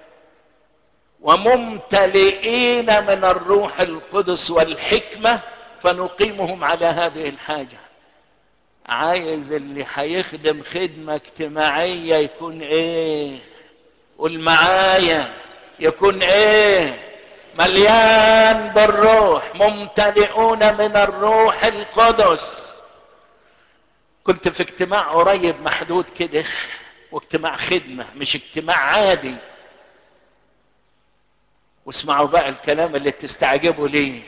وممتلئين من الروح القدس والحكمة فنقيمهم على هذه الحاجة عايز اللي هيخدم خدمة اجتماعية يكون ايه قول معايا يكون ايه مليان بالروح ممتلئون من الروح القدس كنت في اجتماع قريب محدود كده واجتماع خدمة مش اجتماع عادي واسمعوا بقى الكلام اللي تستعجبوا ليه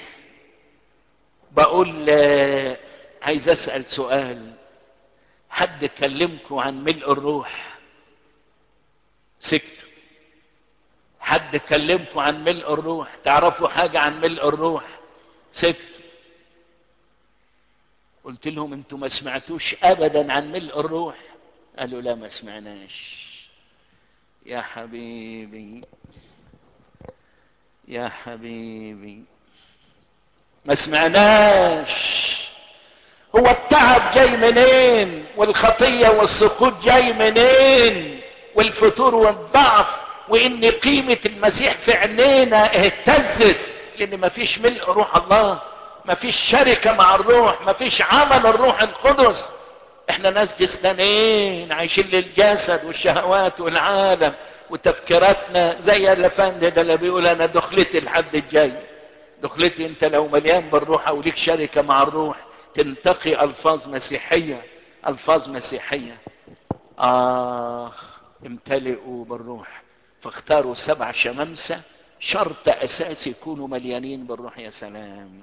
بقول عايز اسال سؤال حد كلمكم عن ملء الروح سكتوا حد كلمكم عن ملء الروح تعرفوا حاجه عن ملء الروح سكتوا قلت لهم انتوا ما سمعتوش ابدا عن ملء الروح قالوا لا ما سمعناش يا حبيبي يا حبيبي ما سمعناش هو التعب جاي منين والخطية والسقوط جاي منين والفتور والضعف وان قيمة المسيح في عينينا اهتزت لان ما فيش ملء روح الله ما فيش شركة مع الروح ما فيش عمل الروح القدس احنا ناس جسدانين عايشين للجسد والشهوات والعالم وتفكيراتنا زي الافندي ده اللي بيقول انا دخلتي الحد الجاي دخلتي انت لو مليان بالروح او ليك شركة مع الروح تنتقي الفاظ مسيحية الفاظ مسيحية آه امتلئوا بالروح فاختاروا سبع شمامسة شرط أساسي يكونوا مليانين بالروح يا سلام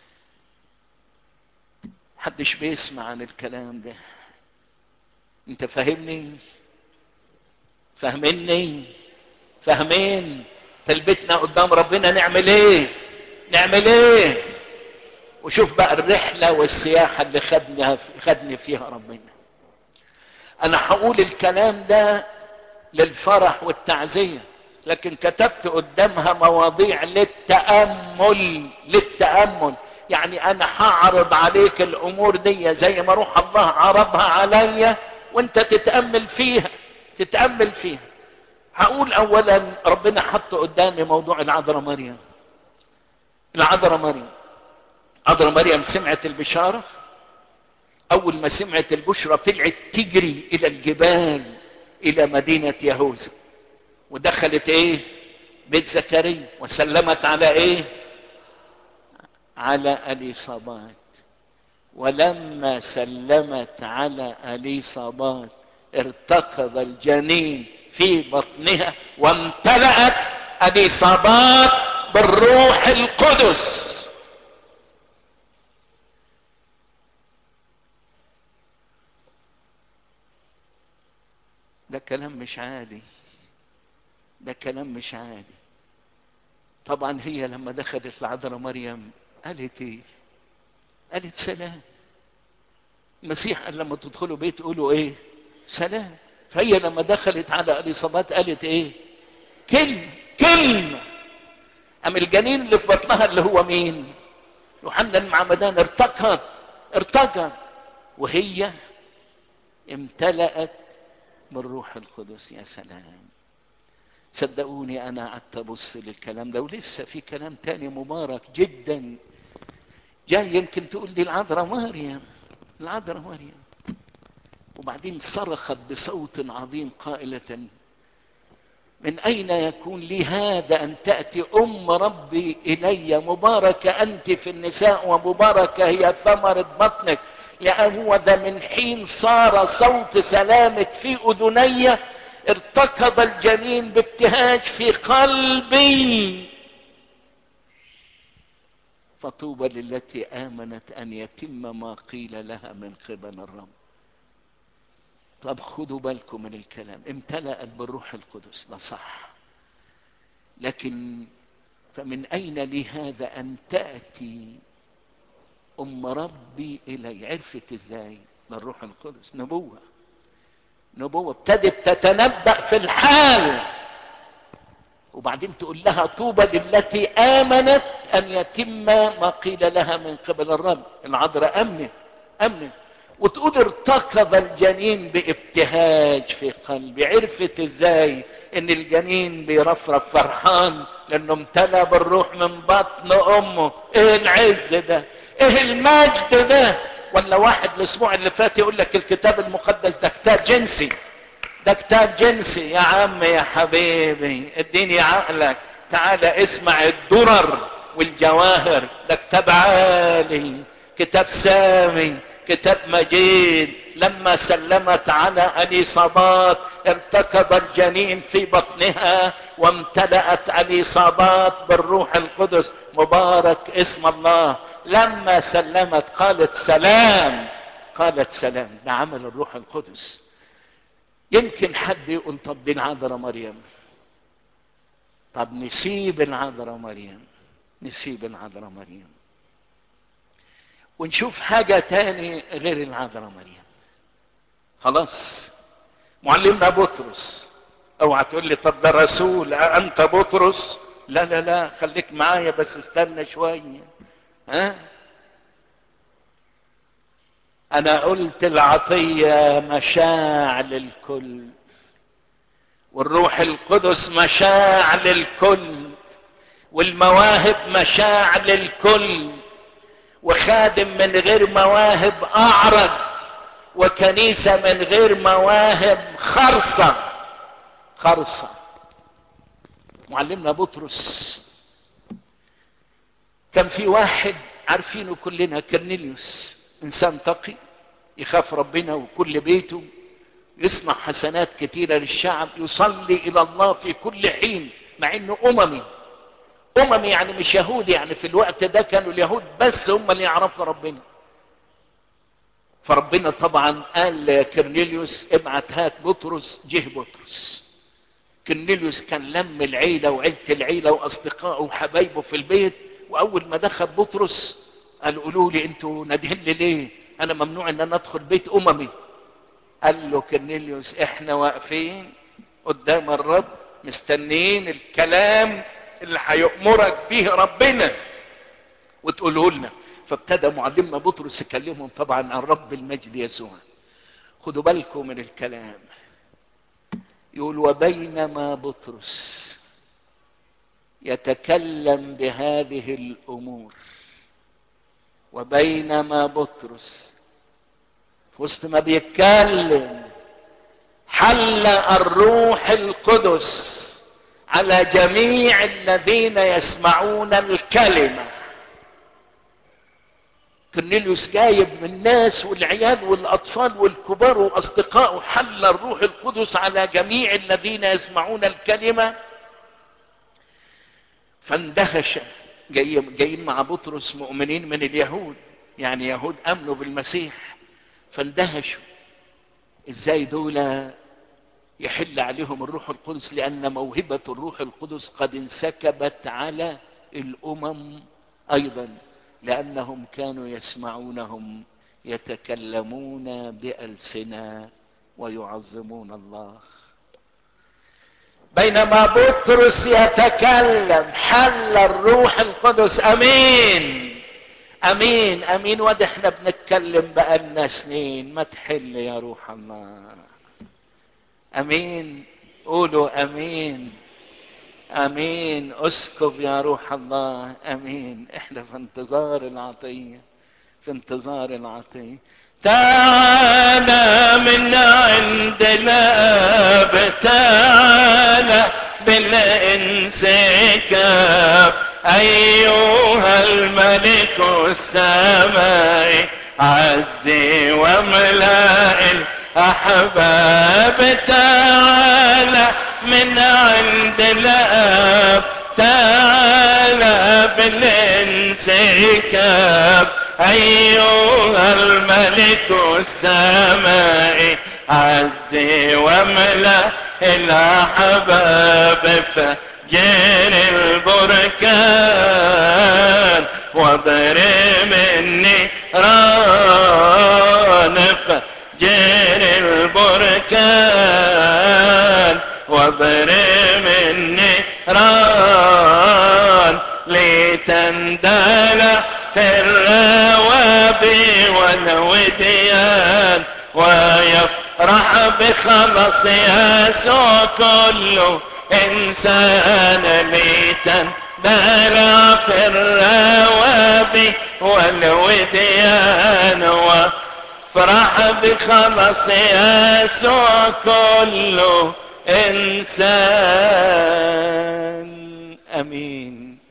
حدش بيسمع عن الكلام ده انت فاهمني فاهمني فاهمين تلبتنا قدام ربنا نعمل ايه نعمل ايه وشوف بقى الرحلة والسياحة اللي خدنا خدني فيها ربنا انا هقول الكلام ده للفرح والتعزية لكن كتبت قدامها مواضيع للتأمل للتأمل يعني انا هعرض عليك الامور دي زي ما روح الله عرضها عليا وانت تتأمل فيها تتأمل فيها هقول اولا ربنا حط قدامي موضوع العذراء مريم العذراء مريم عذراء مريم سمعت البشارة اول ما سمعت البشرى طلعت تجري الى الجبال الى مدينة يهوذا ودخلت ايه بيت زكريا وسلمت على ايه على اليصابات ولما سلمت على اليصابات ارتكض الجنين في بطنها وامتلأت اليصابات بالروح القدس ده كلام مش عادي ده كلام مش عادي طبعا هي لما دخلت العذراء مريم قالت ايه قالت سلام المسيح قال لما تدخلوا بيت قولوا ايه سلام فهي لما دخلت على اليصابات قالت ايه كلمة كلمة ام الجنين اللي في بطنها اللي هو مين يوحنا المعمدان ارتقد ارتقد وهي امتلأت بالروح القدس يا سلام صدقوني انا قعدت ابص للكلام ده ولسه في كلام تاني مبارك جدا جاي يمكن تقول لي العذراء مريم العذراء مريم وبعدين صرخت بصوت عظيم قائلة من أين يكون لي هذا أن تأتي أم ربي إلي مباركة أنت في النساء ومباركة هي ثمرة بطنك لأهو ذا من حين صار صوت سلامك في أذني ارتكض الجنين بابتهاج في قلبي فطوبى للتي آمنت أن يتم ما قيل لها من قبل الرب طب خدوا بالكم من الكلام امتلأت بالروح القدس ده صح لكن فمن أين لي هذا أن تأتي أم ربي إلي عرفت إزاي من الروح القدس نبوة نبوة ابتدت تتنبأ في الحال وبعدين تقول لها طوبى للتي آمنت أن يتم ما قيل لها من قبل الرب العذراء أمنت أمنت وتقول ارتكض الجنين بابتهاج في قلبي عرفت ازاي ان الجنين بيرفرف فرحان لانه امتلى بالروح من بطن امه ايه العز ده ايه المجد ده ولا واحد الاسبوع اللي فات يقول لك الكتاب المقدس ده كتاب جنسي ده كتاب جنسي يا عم يا حبيبي اديني عقلك تعال اسمع الدرر والجواهر ده كتاب عالي كتاب سامي كتاب مجيد لما سلمت على اليصابات ارتكب الجنين في بطنها وامتلأت اليصابات بالروح القدس مبارك اسم الله لما سلمت قالت سلام قالت سلام ده عمل الروح القدس يمكن حد يقول طب دي العذراء مريم طب نسيب العذراء مريم نسيب العذراء مريم ونشوف حاجة تاني غير العذراء مريم خلاص معلمنا بطرس اوعى تقول لي طب ده رسول انت بطرس لا لا لا خليك معايا بس استنى شوية ها انا قلت العطية مشاع للكل والروح القدس مشاع للكل والمواهب مشاع للكل وخادم من غير مواهب اعرج وكنيسة من غير مواهب خرصة خرصة معلمنا بطرس كان في واحد عارفينه كلنا كرنيليوس انسان تقي يخاف ربنا وكل بيته يصنع حسنات كثيرة للشعب يصلي الى الله في كل حين مع انه اممي اممي يعني مش يهودي يعني في الوقت ده كانوا اليهود بس هم اللي يعرفوا ربنا فربنا طبعا قال لكرنيليوس ابعت هات بطرس جه بطرس كرنيليوس كان لم العيلة وعيلة العيلة واصدقائه وحبايبه في البيت واول ما دخل بطرس قال قولوا لي انتوا نادين لي ليه انا ممنوع ان انا ادخل بيت اممي قال له كرنيليوس احنا واقفين قدام الرب مستنيين الكلام اللي هيأمرك به ربنا وتقوله لنا فابتدى معلمنا بطرس يكلمهم طبعا عن رب المجد يسوع خدوا بالكم من الكلام يقول وبينما بطرس يتكلم بهذه الامور وبينما بطرس في وسط ما بيتكلم حل الروح القدس على جميع الذين يسمعون الكلمه كرنيليوس جايب من الناس والعيال والاطفال والكبار واصدقائه حل الروح القدس على جميع الذين يسمعون الكلمه فاندهش جاي جايين مع بطرس مؤمنين من اليهود يعني يهود امنوا بالمسيح فاندهشوا ازاي دول يحل عليهم الروح القدس لان موهبه الروح القدس قد انسكبت على الامم ايضا لانهم كانوا يسمعونهم يتكلمون بالسنه ويعظمون الله بينما بطرس يتكلم حل الروح القدس امين امين امين وده احنا بنتكلم بقالنا سنين ما تحل يا روح الله امين قولوا امين امين اسكب يا روح الله امين احنا في انتظار العطيه في انتظار العطيه تعالى من عند الاب تعالى بالانسكاب ايها الملك السماء عزي وملائ الاحباب تعالى من عند الاب تعالى بالانسكاب ايها الملك السماء عزي وملا الاحباب فجر البركان واضرب النيران فجر البركان واضرب النيران لتندل في الروابي والوديان ويفرح بخلص يسوع كل انسان لتندل في الروابي والوديان وفرح بخلص يسوع كل انسان امين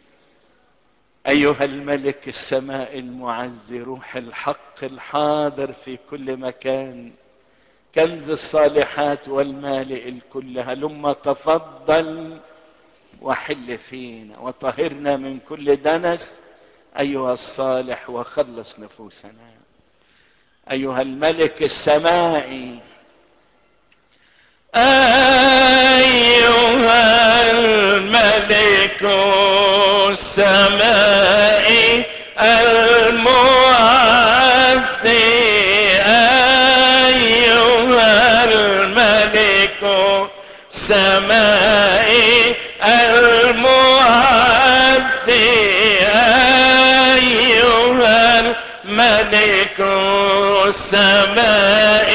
ايها الملك السماء المعز روح الحق الحاضر في كل مكان كنز الصالحات والمالئ الكل هلم تفضل وحل فينا وطهرنا من كل دنس ايها الصالح وخلص نفوسنا ايها الملك السمائي ايها الملك السمائي المعز السماء المعز أيها الملك السماء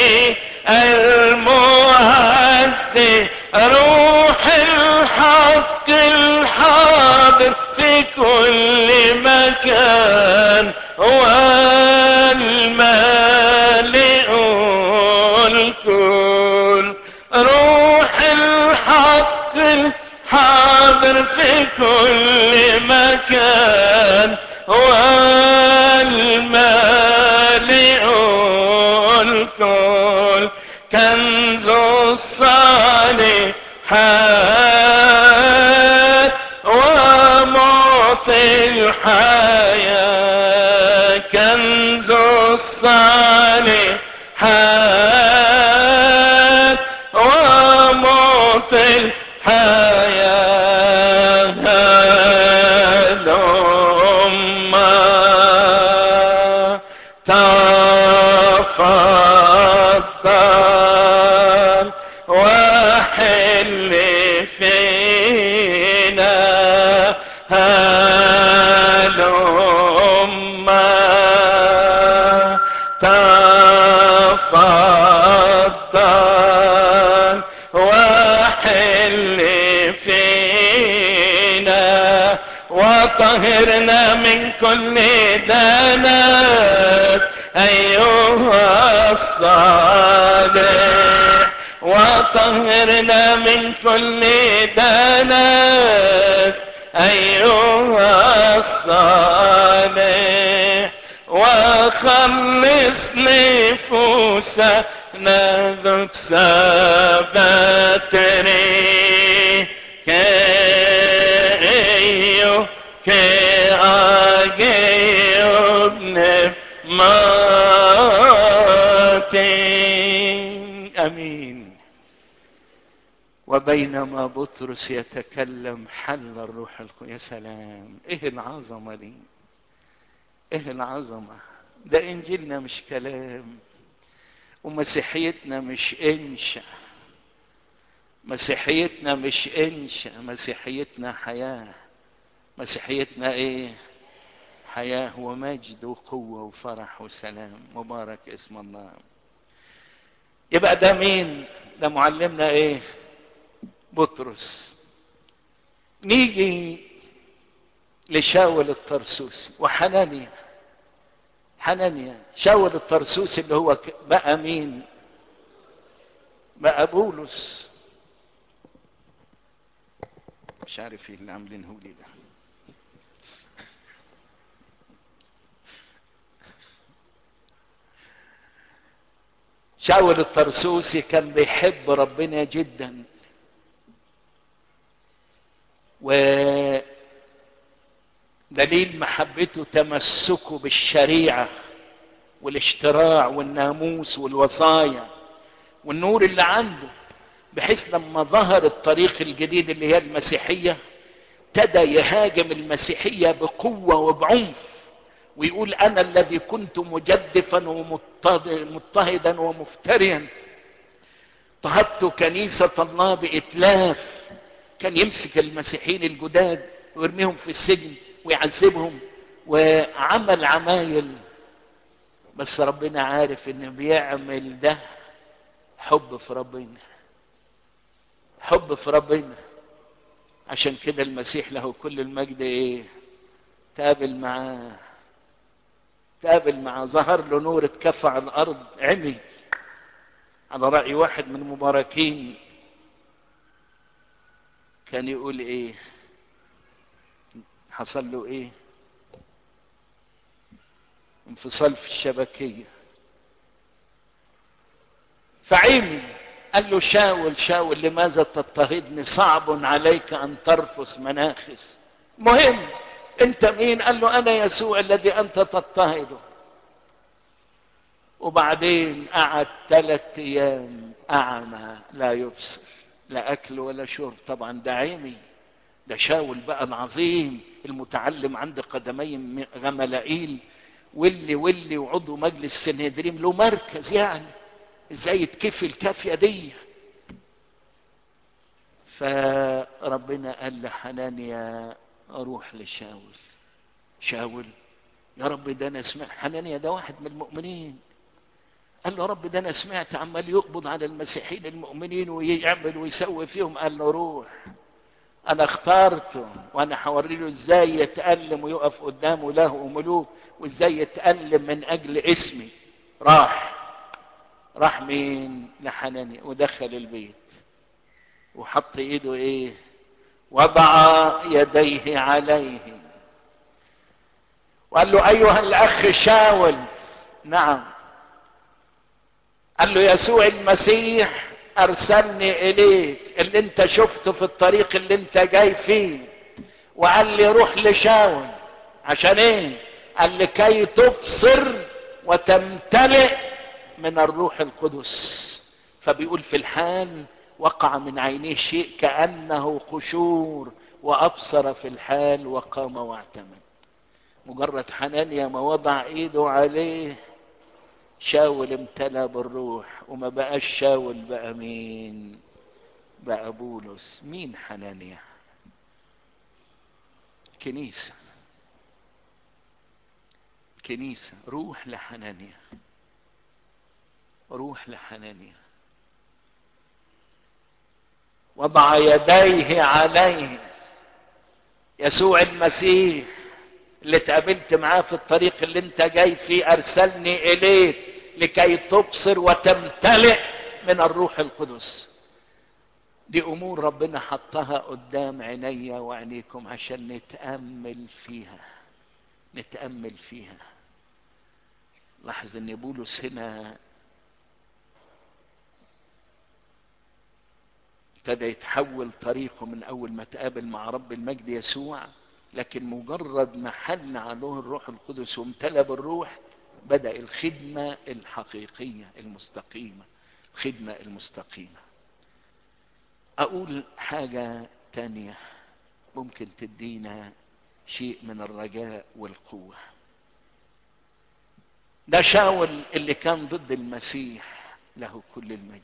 المعز روح الحق الحاضر في كل مكان هو المالئ الكل روح الحق الحاضر في كل مكان هو المالئ الكل كنز الصالحات ومعطي الحياة كنز الصالحات ومعطي الحياة لما تفضل وحل فينا هلما تفضل وحل فينا وطهرنا من كل دنس أيها الصالح وطهرنا من كل دنس أيها الصالح وخلص نفوسنا ذك سبتري كأيو كأجيب نفماتي أمين وبينما بطرس يتكلم حل الروح القدس يا سلام ايه العظمه دي ايه العظمه ده انجيلنا مش كلام ومسيحيتنا مش انشا مسيحيتنا مش انشا مسيحيتنا حياه مسيحيتنا ايه حياه ومجد وقوه وفرح وسلام مبارك اسم الله يبقى ده مين ده معلمنا ايه بطرس نيجي لشاول الطرسوسي وحنانيا حنانيا شاول الطرسوسي اللي هو بقى مين بقى بولس مش عارف ايه اللي عاملينه لي ده شاول الطرسوسي كان بيحب ربنا جدا ودليل محبته تمسكه بالشريعة والاشتراع والناموس والوصايا والنور اللي عنده بحيث لما ظهر الطريق الجديد اللي هي المسيحية ابتدى يهاجم المسيحية بقوة وبعنف ويقول أنا الذي كنت مجدفا ومضطهدا ومفتريا اضطهدت كنيسة الله بإتلاف كان يمسك المسيحيين الجداد ويرميهم في السجن ويعذبهم وعمل عمايل بس ربنا عارف ان بيعمل ده حب في ربنا حب في ربنا عشان كده المسيح له كل المجد ايه تقابل معاه تقابل معاه ظهر له نور اتكفى على الارض عمي على رأي واحد من المباركين كان يقول ايه حصل له ايه انفصال في الشبكية فعيمي قال له شاول شاول لماذا تضطهدني صعب عليك ان ترفس مناخس مهم انت مين قال له انا يسوع الذي انت تضطهده وبعدين قعد ثلاث ايام اعمى لا يبصر لا اكل ولا شرب طبعا ده عيني ده شاول بقى العظيم المتعلم عند قدمي غملائيل واللي واللي وعضو مجلس سنهدريم له مركز يعني ازاي يتكفي الكافيه دي فربنا قال لحنانيا اروح لشاول شاول يا رب ده انا سمعت حنانيا ده واحد من المؤمنين قال له يا رب ده انا سمعت عمال يقبض على المسيحيين المؤمنين ويعمل ويسوي فيهم قال له روح انا اخترته وانا هوري له ازاي يتألم ويقف قدامه له وملوك وازاي يتألم من اجل اسمي راح راح مين لحنانيا ودخل البيت وحط ايده ايه وضع يديه عليه وقال له ايها الاخ شاول نعم قال له يسوع المسيح ارسلني اليك اللي انت شفته في الطريق اللي انت جاي فيه وقال لي روح لشاول عشان ايه قال لكي تبصر وتمتلئ من الروح القدس فبيقول في الحال وقع من عينيه شيء كانه قشور وابصر في الحال وقام واعتمد مجرد حنانيا ما وضع ايده عليه شاول امتلى بالروح وما بقاش شاول بقى مين بقى بولس مين حنانيا كنيسة كنيسة روح لحنانيا روح لحنانيا وضع يديه عليه يسوع المسيح اللي اتقابلت معاه في الطريق اللي انت جاي فيه ارسلني اليك لكي تبصر وتمتلئ من الروح القدس دي امور ربنا حطها قدام عيني وعينيكم عشان نتامل فيها نتامل فيها لاحظ ان بولس هنا ابتدى يتحول طريقه من اول ما تقابل مع رب المجد يسوع لكن مجرد ما حل عليه الروح القدس وامتلى بالروح بدا الخدمه الحقيقيه المستقيمه الخدمه المستقيمه اقول حاجه تانيه ممكن تدينا شيء من الرجاء والقوه ده شاول اللي كان ضد المسيح له كل المجد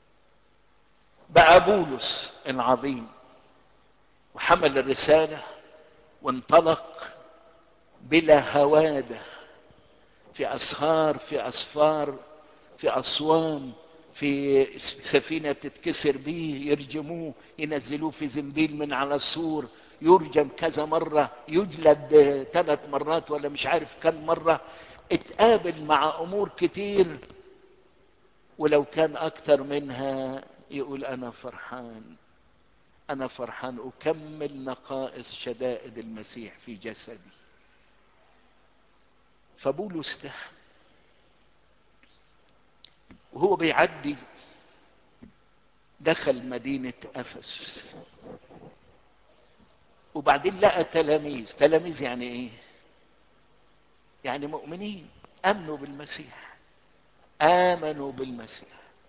بقى بولس العظيم وحمل الرساله وانطلق بلا هواده في اسهار في اسفار في اسوان في سفينه تتكسر بيه يرجموه ينزلوه في زنبيل من على السور يرجم كذا مره يجلد ثلاث مرات ولا مش عارف كم مره اتقابل مع امور كتير ولو كان اكتر منها يقول انا فرحان انا فرحان اكمل نقائص شدائد المسيح في جسدي فبولس ده وهو بيعدي دخل مدينة أفسس وبعدين لقى تلاميذ تلاميذ يعني ايه يعني مؤمنين امنوا بالمسيح امنوا بالمسيح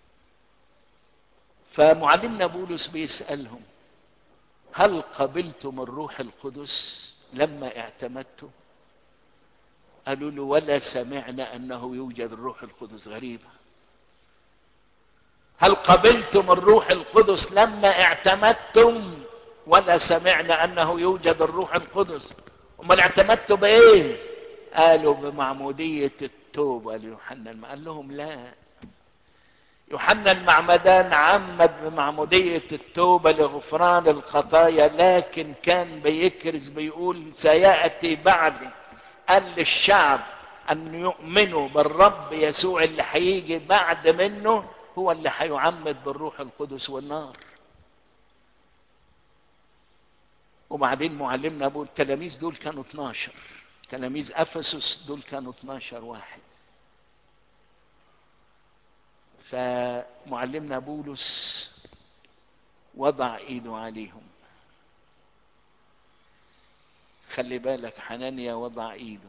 فمعلمنا بولس بيسالهم هل قبلتم الروح القدس لما اعتمدتم قالوا له ولا سمعنا انه يوجد الروح القدس غريبه هل قبلتم الروح القدس لما اعتمدتم ولا سمعنا انه يوجد الروح القدس امال اعتمدتوا بايه قالوا بمعموديه التوبه ليوحنا قال لهم لا يوحنا المعمدان عمد بمعمودية التوبة لغفران الخطايا لكن كان بيكرز بيقول سيأتي بعد قال للشعب أن يؤمنوا بالرب يسوع اللي هيجي بعد منه هو اللي هيعمد بالروح القدس والنار وبعدين معلمنا ابو التلاميذ دول كانوا 12 تلاميذ افسس دول كانوا 12 واحد فمعلمنا بولس وضع ايده عليهم خلي بالك حنانيا وضع ايده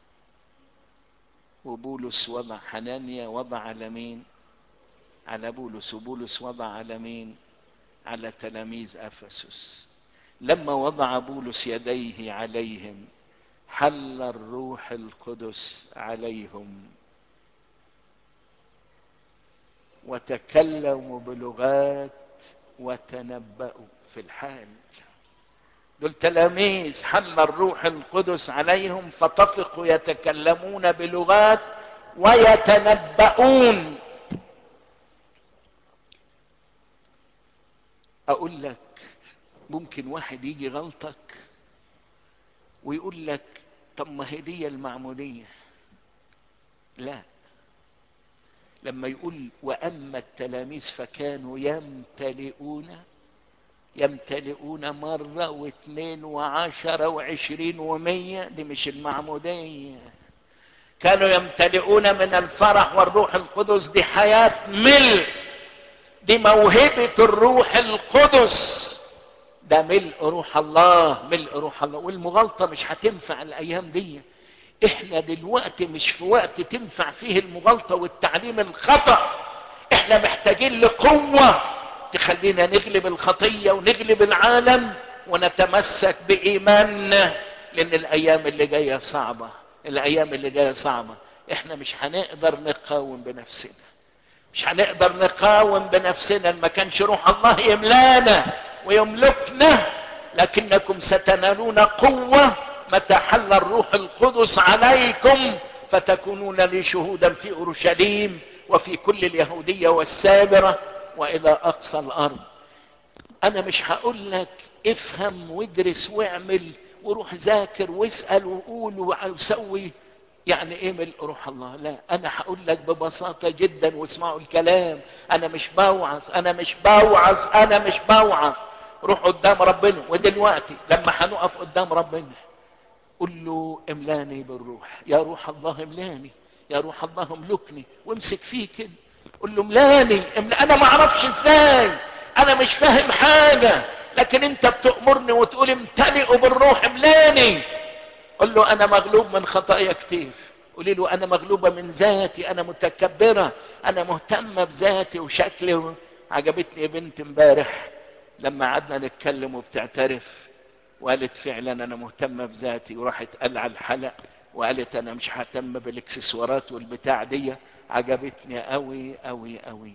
وبولس وضع حنانيا وضع على مين على بولس وبولس وضع على مين على تلاميذ افسس لما وضع بولس يديه عليهم حل الروح القدس عليهم وتكلموا بلغات وتنبأوا في الحال دول تلاميذ حل الروح القدس عليهم فطفقوا يتكلمون بلغات ويتنبؤون اقول لك ممكن واحد يجي غلطك ويقول لك طب ما هي دي المعمودية لا لما يقول واما التلاميذ فكانوا يمتلئون يمتلئون مرة واثنين وعشرة وعشرين ومية دي مش المعمودية كانوا يمتلئون من الفرح والروح القدس دي حياة ملء دي موهبة الروح القدس ده ملء روح الله ملء روح الله والمغالطة مش هتنفع الأيام دي احنا دلوقتي مش في وقت تنفع فيه المغالطة والتعليم الخطأ احنا محتاجين لقوة تخلينا نغلب الخطية ونغلب العالم ونتمسك بإيماننا لأن الأيام اللي جاية صعبة الأيام اللي جاية صعبة احنا مش هنقدر نقاوم بنفسنا مش هنقدر نقاوم بنفسنا ما كانش روح الله يملانا ويملكنا لكنكم ستنالون قوة متى حل الروح القدس عليكم فتكونون لي شهودا في اورشليم وفي كل اليهودية والسامرة والى اقصى الارض انا مش هقول لك افهم وادرس واعمل وروح ذاكر واسأل وقول وسوي يعني ايه ملء روح الله لا انا هقول لك ببساطة جدا واسمعوا الكلام انا مش بوعظ انا مش بوعظ انا مش بوعظ روح قدام ربنا ودلوقتي لما هنقف قدام ربنا قل له املاني بالروح يا روح الله املاني يا روح الله املكني وامسك فيه كده قل له املاني املا انا ما اعرفش ازاي انا مش فاهم حاجة لكن انت بتأمرني وتقول امتلئوا بالروح املاني قل له انا مغلوب من خطايا كتير قولي له انا مغلوبة من ذاتي انا متكبرة انا مهتمة بذاتي وشكلي عجبتني بنت امبارح لما قعدنا نتكلم وبتعترف وقالت فعلا انا مهتمة بذاتي وراحت قلع الحلق وقالت انا مش ههتم بالاكسسوارات والبتاع دي عجبتني قوي قوي قوي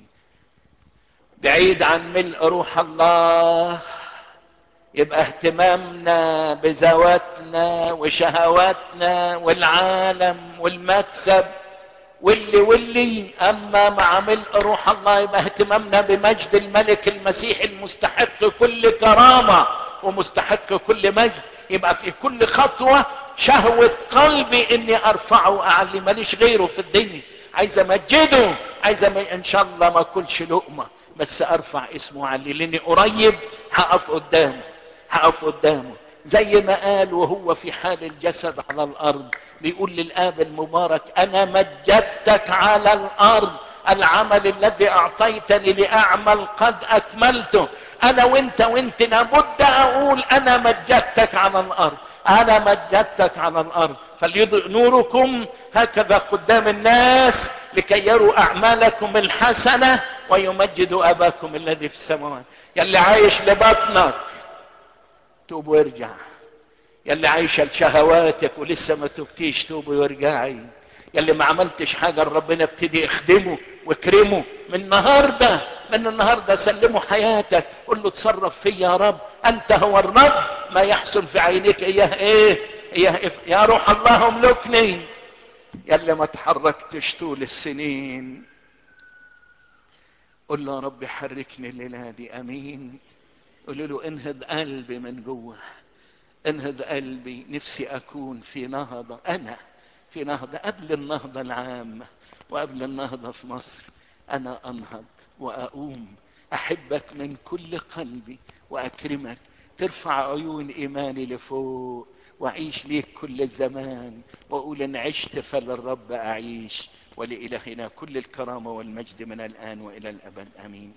بعيد عن ملء روح الله يبقى اهتمامنا بذواتنا وشهواتنا والعالم والمكسب واللي واللي اما مع ملء روح الله يبقى اهتمامنا بمجد الملك المسيح المستحق كل كرامة ومستحق كل مجد يبقى في كل خطوة شهوة قلبي اني ارفعه واعلي ماليش غيره في الدنيا عايز امجده عايز ان شاء الله ما اكلش لقمة بس ارفع اسمه علي لاني قريب هقف قدامه هقف قدامه زي ما قال وهو في حال الجسد على الارض بيقول للاب المبارك انا مجدتك على الارض العمل الذي اعطيتني لاعمل قد اكملته انا وانت وانت لابد اقول انا مجدتك على الارض انا مجدتك على الارض فليضئ نوركم هكذا قدام الناس لكي يروا اعمالكم الحسنه ويمجدوا اباكم الذي في السماوات يلي عايش لبطنك توب وارجع يلي عايشة لشهواتك ولسه ما تبتيش توبي وارجعي يلي ما عملتش حاجة ربنا ابتدي اخدمه واكرمه من النهاردة من النهاردة سلمه حياتك قل له تصرف فيا يا رب انت هو الرب ما يحصل في عينيك اياه ايه اياه يا روح الله املكني يلي ما تحركتش طول السنين قل له يا رب حركني الليلة دي امين قولوا له انهض قلبي من جوه انهض قلبي نفسي اكون في نهضة انا في نهضة قبل النهضة العامة وقبل النهضة في مصر انا انهض واقوم احبك من كل قلبي واكرمك ترفع عيون ايماني لفوق واعيش ليك كل الزمان واقول ان عشت فللرب اعيش ولالهنا كل الكرامة والمجد من الان والى الابد امين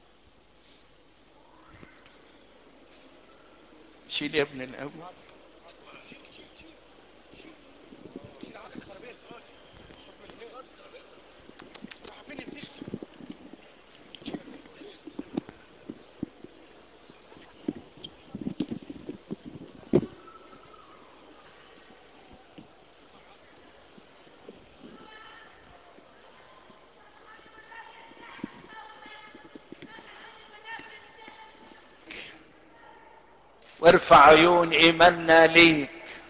شيل يا ابن الاب وارفع عيون ايماننا ليك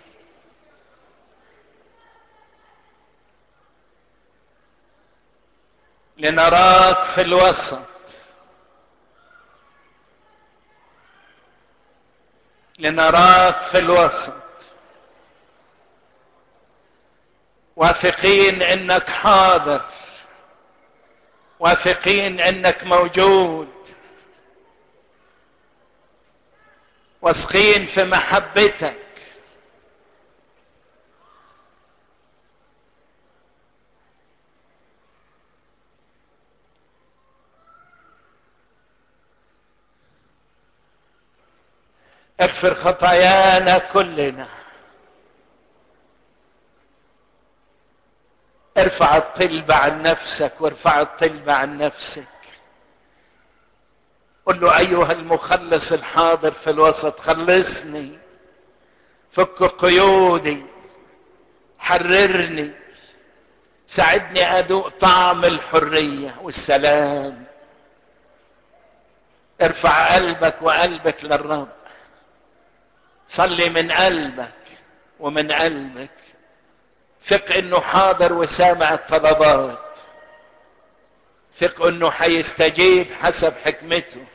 لنراك في الوسط لنراك في الوسط واثقين انك حاضر واثقين انك موجود واثقين في محبتك اغفر خطايانا كلنا ارفع الطلب عن نفسك وارفع الطلب عن نفسك قل له ايها المخلص الحاضر في الوسط خلصني فك قيودي حررني ساعدني ادوق طعم الحريه والسلام ارفع قلبك وقلبك للرب صلي من قلبك ومن قلبك ثق انه حاضر وسامع الطلبات ثق انه حيستجيب حسب حكمته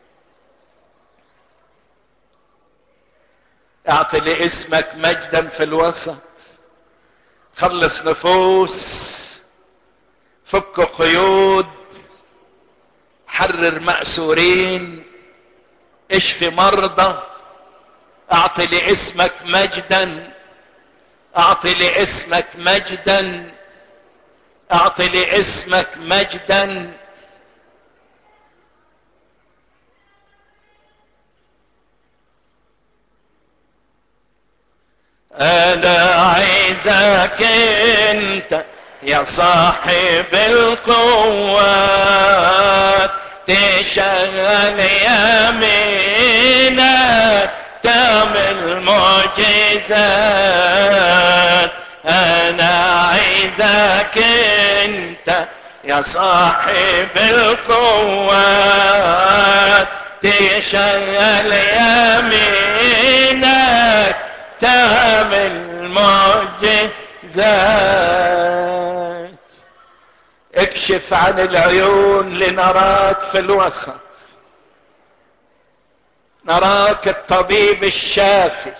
اعطي لاسمك مجدا في الوسط خلص نفوس فك قيود حرر مأسورين اشفي مرضى اعطي لاسمك مجدا اعطي لاسمك مجدا اعطي لاسمك مجدا انا عايزك انت يا صاحب القوات تشغل يمينك تعمل معجزات انا عايزك انت يا صاحب القوات تشغل يمينك تعمل معجزات اكشف عن العيون لنراك في الوسط نراك الطبيب الشافي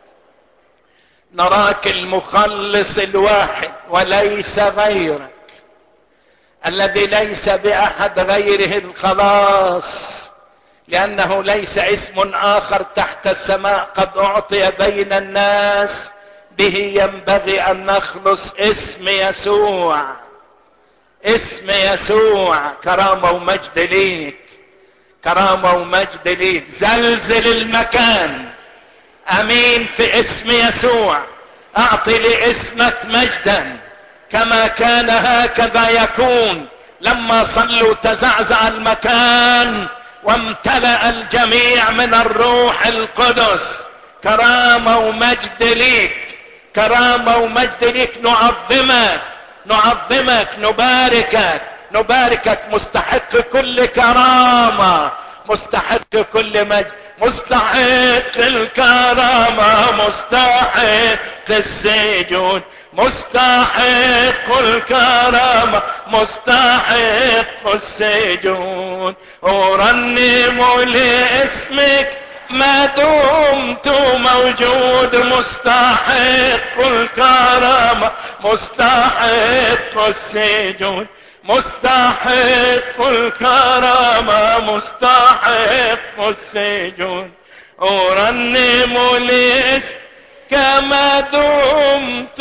نراك المخلص الواحد وليس غيرك الذي ليس باحد غيره الخلاص لانه ليس اسم اخر تحت السماء قد اعطي بين الناس به ينبغي ان نخلص اسم يسوع اسم يسوع كرامه ومجد ليك كرامه ومجد ليك زلزل المكان امين في اسم يسوع اعطي لاسمك مجدا كما كان هكذا يكون لما صلوا تزعزع المكان وامتلأ الجميع من الروح القدس كرامة ومجد ليك كرامة ومجد ليك نعظمك نعظمك نباركك نباركك مستحق كل كرامة مستحق كل مجد مستحق الكرامة مستحق السجود مستحق الكرامة مستحق السجود أرنم لاسمك ما دمت موجود مستحق الكرامة مستحق السجود مستحق الكرامة مستحق السجود أرنم لاسمك كما دمت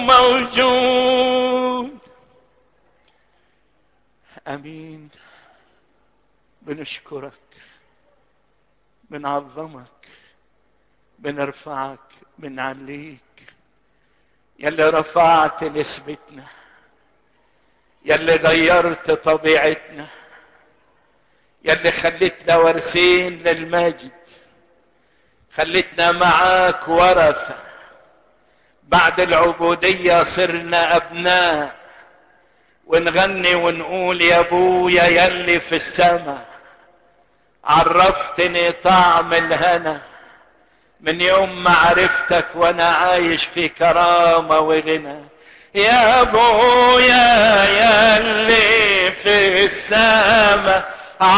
موجود امين بنشكرك بنعظمك بنرفعك بنعليك يلي رفعت نسبتنا يلي غيرت طبيعتنا يلي خلتنا وارثين للمجد خلتنا معاك ورثة بعد العبودية صرنا أبناء ونغني ونقول يا ابويا يلي في السماء عرفتني طعم الهنا من يوم ما عرفتك وانا عايش في كرامة وغنى يا ابويا يا اللي في السماء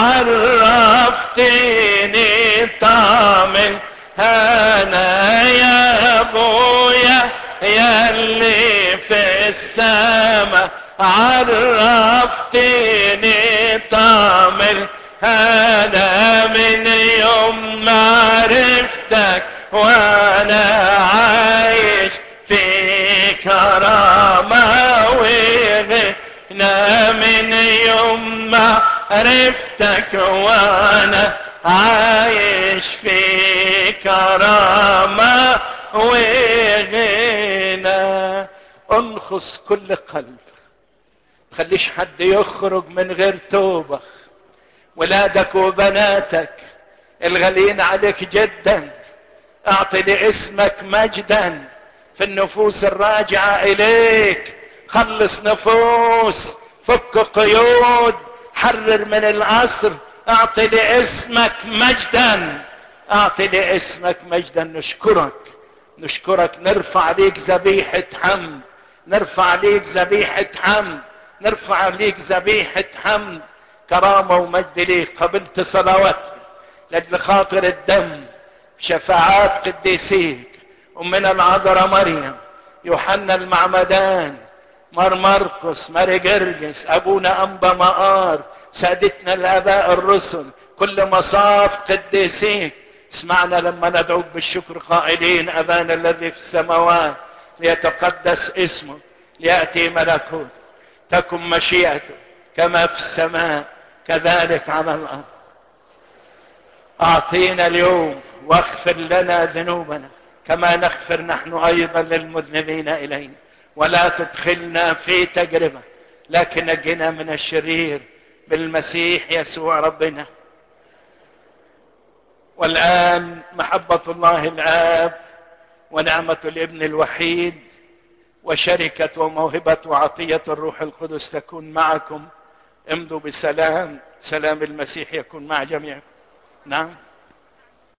عرفتني طعم انا يا ابويا يا اللي في السماء عرفتني طعم انا من يوم ما عرفتك وانا عايش في كرامة وغنى من يوم ما عرفتك وانا عايش في كرامة وغنى انخص كل قلب تخليش حد يخرج من غير توبة ولادك وبناتك الغاليين عليك جدا اعطي لاسمك مجدا في النفوس الراجعة اليك خلص نفوس فك قيود حرر من العصر اعطي لاسمك مجدا اعطي لاسمك مجدا نشكرك نشكرك نرفع ليك ذبيحة حمد نرفع ليك ذبيحة حمد نرفع ليك ذبيحة حمد كرامة ومجد ليك قبلت صلواتنا لاجل خاطر الدم شفاعات قديسيك ومن العذراء مريم يوحنا المعمدان مار مرقس ماري جرجس ابونا انبا مقار سادتنا الاباء الرسل كل مصاف قديسيك اسمعنا لما ندعوك بالشكر قائلين ابانا الذي في السماوات ليتقدس اسمه لياتي ملكوته تكن مشيئته كما في السماء كذلك على الارض اعطينا اليوم واغفر لنا ذنوبنا كما نغفر نحن ايضا للمذنبين الينا ولا تدخلنا في تجربه لكن نجنا من الشرير بالمسيح يسوع ربنا والان محبه الله الاب ونعمه الابن الوحيد وشركه وموهبه وعطيه الروح القدس تكون معكم امضوا بسلام سلام المسيح يكون مع جميعكم نعم